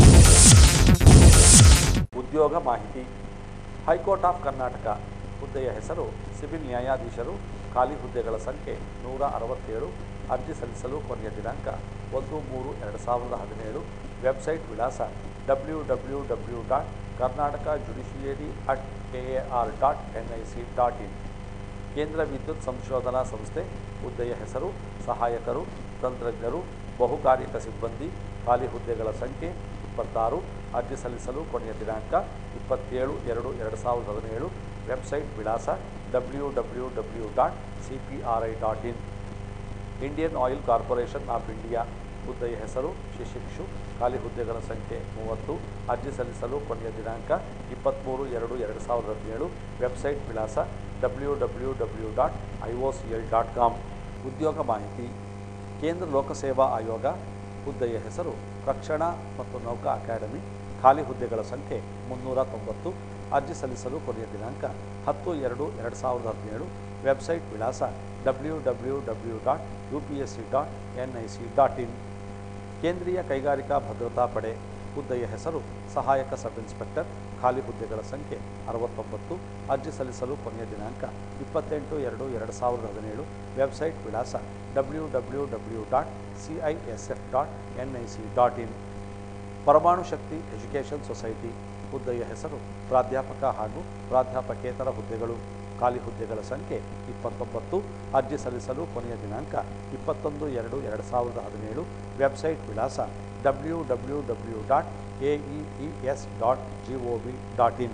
ಉದ್ಯೋಗ ಮಾಹಿತಿ ಹೈಕೋರ್ಟ್ ಆಫ್ ಕರ್ನಾಟಕ ಹುದ್ದೆಯ ಹೆಸರು ಸಿವಿಲ್ ನ್ಯಾಯಾಧೀಶರು ಖಾಲಿ ಹುದ್ದೆಗಳ ಸಂಖ್ಯೆ ನೂರ ಅರವತ್ತೇಳು ಅರ್ಜಿ ಸಲ್ಲಿಸಲು ಕೊನೆಯ ದಿನಾಂಕ ಒಂದು ಮೂರು ಎರಡು ಸಾವಿರದ ಹದಿನೇಳು ವೆಬ್ಸೈಟ್ ವಿಳಾಸ W W W dot Karnataka judiciary at K A R dot N I C dot in ಕೇಂದ್ರ ವಿದ್ಯುತ್ ಸಂಶೋಧನಾ ಸಂಸ್ಥೆ ಹುದ್ದೆಯ ಹೆಸರು ಸಹಾಯಕರು ತಂತ್ರಜ್ಞರು ಬಹುಕಾರ್ಯಕ ಸಿಬ್ಬಂದಿ ಖಾಲಿ ಹುದ್ದೆಗಳ ಸಂಖ್ಯೆ ಇಪ್ಪತ್ತಾರು ಅರ್ಜಿ ಸಲ್ಲಿಸಲು ಕೊನೆಯ ದಿನಾಂಕ ಇಪ್ಪತ್ತೇಳು ಎರಡು ಎರಡು ಸಾವಿರದ ಹದಿನೇಳು ವೆಬ್ಸೈಟ್ ವಿಳಾಸ W W W dot C P R I dot in Indian Oil Corporation of India ಹುದ್ದೆಯ ಹೆಸರು ಶಿಶಿಕ್ಷು ಖಾಲಿ ಹುದ್ದೆಗಳ ಸಂಖ್ಯೆ ಮೂವತ್ತು ಅರ್ಜಿ ಸಲ್ಲಿಸಲು ಕೊನೆಯ ದಿನಾಂಕ ಇಪ್ಪತ್ತ್ಮೂರು ಎರಡು ಎರಡು ಸಾವಿರದ ಹದಿನೇಳು ವೆಬ್ಸೈಟ್ ವಿಳಾಸ W W W dot I O C L dot com ಉದ್ಯೋಗ ಮಾಹಿತಿ ಕೇಂದ್ರ ಲೋಕಸೇವಾ ಆಯೋಗ ಹುದ್ದೆಯ ಹೆಸರು ರಕ್ಷಣಾ ಮತ್ತು ನೌಕಾ ಅಕಾಡೆಮಿ ಖಾಲಿ ಹುದ್ದೆಗಳ ಸಂಖ್ಯೆ ಮುನ್ನೂರ ತೊಂಬತ್ತು ಅರ್ಜಿ ಸಲ್ಲಿಸಲು ಕೊನೆಯ ದಿನಾಂಕ ಹತ್ತು ಎರಡು ಎರಡು ಸಾವಿರದ ಹದಿನೇಳು ವೆಬ್ಸೈಟ್ ವಿಳಾಸ W W W dot U P S C dot N I C dot in ಕೇಂದ್ರೀಯ ಕೈಗಾರಿಕಾ ಭದ್ರತಾ ಪಡೆ ಹುದ್ದೆಯ ಹೆಸರು ಸಹಾಯಕ ಸಬ್ ಇನ್ಸ್ಪೆಕ್ಟರ್ ಖಾಲಿ ಹುದ್ದೆಗಳ ಸಂಖ್ಯೆ ಅರವತ್ತೊಂಬತ್ತು ಅರ್ಜಿ ಸಲ್ಲಿಸಲು ಕೊನೆಯ ದಿನಾಂಕ ಇಪ್ಪತ್ತೆಂಟು ಎರಡು ಎರಡು ಸಾವಿರದ ಹದಿನೇಳು ವೆಬ್ಸೈಟ್ ವಿಳಾಸ W W W dot C I S F dot N I C dot in ಪರಮಾಣು ಶಕ್ತಿ ಎಜುಕೇಷನ್ ಸೊಸೈಟಿ ಹುದ್ದೆಯ ಹೆಸರು ಪ್ರಾಧ್ಯಾಪಕ ಹಾಗೂ ಪ್ರಾಧ್ಯಾಪಕೇತರ ಹುದ್ದೆಗಳು ಖಾಲಿ ಹುದ್ದೆಗಳ ಸಂಖ್ಯೆ ಇಪ್ಪತ್ತೊಂಬತ್ತು ಅರ್ಜಿ ಸಲ್ಲಿಸಲು ಕೊನೆಯ ದಿನಾಂಕ ಇಪ್ಪತ್ತೊಂದು ಎರಡು ಎರಡು ಸಾವಿರದ ಹದಿನೇಳು ವೆಬ್ಸೈಟ್ ವಿಳಾಸ W W W dot A E E S dot G O V dot in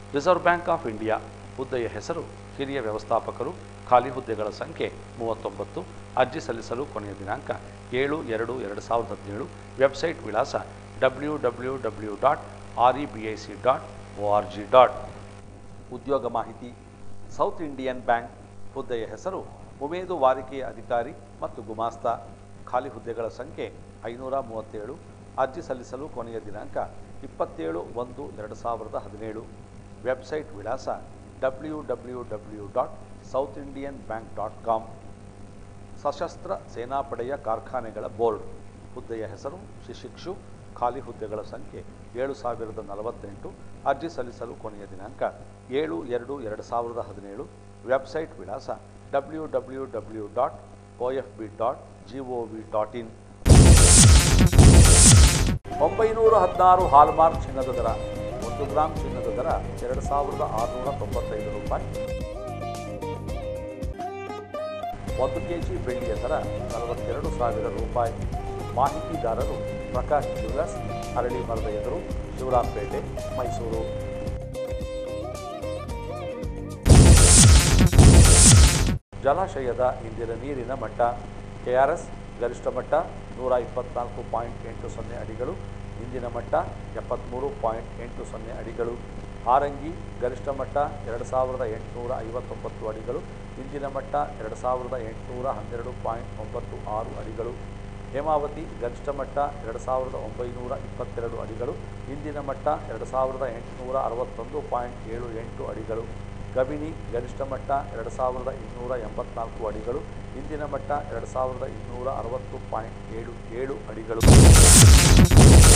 Reserve Bank of India ಹುದ್ದೆಯ ಹೆಸರು ಹಿರಿಯ ವ್ಯವಸ್ಥಾಪಕರು ಖಾಲಿ ಹುದ್ದೆಗಳ ಸಂಖ್ಯೆ ಮೂವತ್ತೊಂಬತ್ತು ಅರ್ಜಿ ಸಲ್ಲಿಸಲು ಕೊನೆಯ ದಿನಾಂಕ ಏಳು ಎರಡು ಎರಡು ಸಾವಿರದ ಹದಿನೇಳು ವೆಬ್ಸೈಟ್ ವಿಳಾಸ W W W dot R E B I C dot O R G dot ಉದ್ಯೋಗ ಮಾಹಿತಿ ಸೌತ್ ಇಂಡಿಯನ್ ಬ್ಯಾಂಕ್ ಹುದ್ದೆಯ ಹೆಸರು ಉಮೇದುವಾರಿಕೆಯ ಅಧಿಕಾರಿ ಮತ್ತು ಗುಮಾಸ್ತ ಖಾಲಿ ಹುದ್ದೆಗಳ ಸಂಖ್ಯೆ ಐನೂರ ಮೂವತ್ತೇಳು ಅರ್ಜಿ ಸಲ್ಲಿಸಲು ಕೊನೆಯ ದಿನಾಂಕ ಇಪ್ಪತ್ತೇಳು ಒಂದು ಎರಡು ಸಾವಿರದ ಹದಿನೇಳು ವೆಬ್ಸೈಟ್ ವಿಳಾಸ W W W dot South Indian Bank dot com ಸಶಸ್ತ್ರ ಸೇನಾಪಡೆಯ ಕಾರ್ಖಾನೆಗಳ ಬೋರ್ಡ್ ಹುದ್ದೆಯ ಹೆಸರು ಶಿಶಿಕ್ಷು ಖಾಲಿ ಹುದ್ದೆಗಳ ಸಂಖ್ಯೆ ಏಳು ಸಾವಿರದ ನಲವತ್ತೆಂಟು ಅರ್ಜಿ ಸಲ್ಲಿಸಲು ಕೊನೆಯ ದಿನಾಂಕ ಏಳು ಎರಡು ಎರಡು ಸಾವಿರದ ಹದಿನೇಳು ವೆಬ್ಸೈಟ್ ವಿಳಾಸ W W W dot O F B dot G O V dot in ಒಂಬೈನೂರ ಹದಿನಾರು ಹಾಲ್ಮಾರ್ಕ್ ಚಿನ್ನದ ದರ ಒಂದು ಗ್ರಾಮ್ ಚಿನ್ನದ ದರ ಎರಡು ಸಾವಿರದ ಆರುನೂರ ತೊಂಬತ್ತೈದು ರೂಪಾಯಿ ಒಂದು ಕೆ ಜಿ ಬೆಳ್ಳಿಯ ದರ ನಲವತ್ತೆರಡು ಸಾವಿರ ರೂಪಾಯಿ ಮಾಹಿತಿದಾರರು ಪ್ರಕಾಶ್ ಜ್ಯುವೆಲರ್ಸ್ ಅರಳಿ ಮರದ ಎದುರು ಶಿವರಾಂಪೇಟೆ ಮೈಸೂರು ಜಲಾಶಯದ ಇಂದಿನ ನೀರಿನ ಮಟ್ಟ ಕೆಆರ್ಎಸ್ ಗರಿಷ್ಠ ಮಟ್ಟ ನೂರ ಇಪ್ಪತ್ನಾಲ್ಕು ಪಾಯಿಂಟ್ ಎಂಟು ಸೊನ್ನೆ ಅಡಿಗಳು ಇಂದಿನ ಮಟ್ಟ ಎಪ್ಪತ್ತ್ಮೂರು ಪಾಯಿಂಟ್ ಎಂಟು ಸೊನ್ನೆ ಅಡಿಗಳು ಹಾರಂಗಿ ಗರಿಷ್ಠ ಮಟ್ಟ ಎರಡು ಸಾವಿರದ ಎಂಟುನೂರ ಐವತ್ತೊಂಬತ್ತು ಅಡಿಗಳು ಇಂದಿನ ಮಟ್ಟ ಎರಡು ಸಾವಿರದ ಎಂಟುನೂರ ಹನ್ನೆರಡು ಪಾಯಿಂಟ್ ಒಂಬತ್ತು ಆರು ಅಡಿಗಳು ಹೇಮಾವತಿ ಗರಿಷ್ಠ ಮಟ್ಟ ಎರಡು ಸಾವಿರದ ಒಂಬೈನೂರ ಇಪ್ಪತ್ತೆರಡು ಅಡಿಗಳು ಇಂದಿನ ಮಟ್ಟ ಎರಡು ಸಾವಿರದ ಎಂಟುನೂರ ಅರವತ್ತೊಂದು ಪಾಯಿಂಟ್ ಏಳು ಎಂಟು ಅಡಿಗಳು ಕಬಿನಿ ಗರಿಷ್ಠ ಮಟ್ಟ ಎರಡು ಸಾವಿರದ ಇನ್ನೂರ ಎಂಬತ್ನಾಲ್ಕು ಅಡಿಗಳು ಇಂದಿನ ಮಟ್ಟ ಎರಡು ಸಾವಿರದ ಇನ್ನೂರ ಅರವತ್ತು ಪಾಯಿಂಟ್ ಏಳು ಏಳು ಅಡಿಗಳು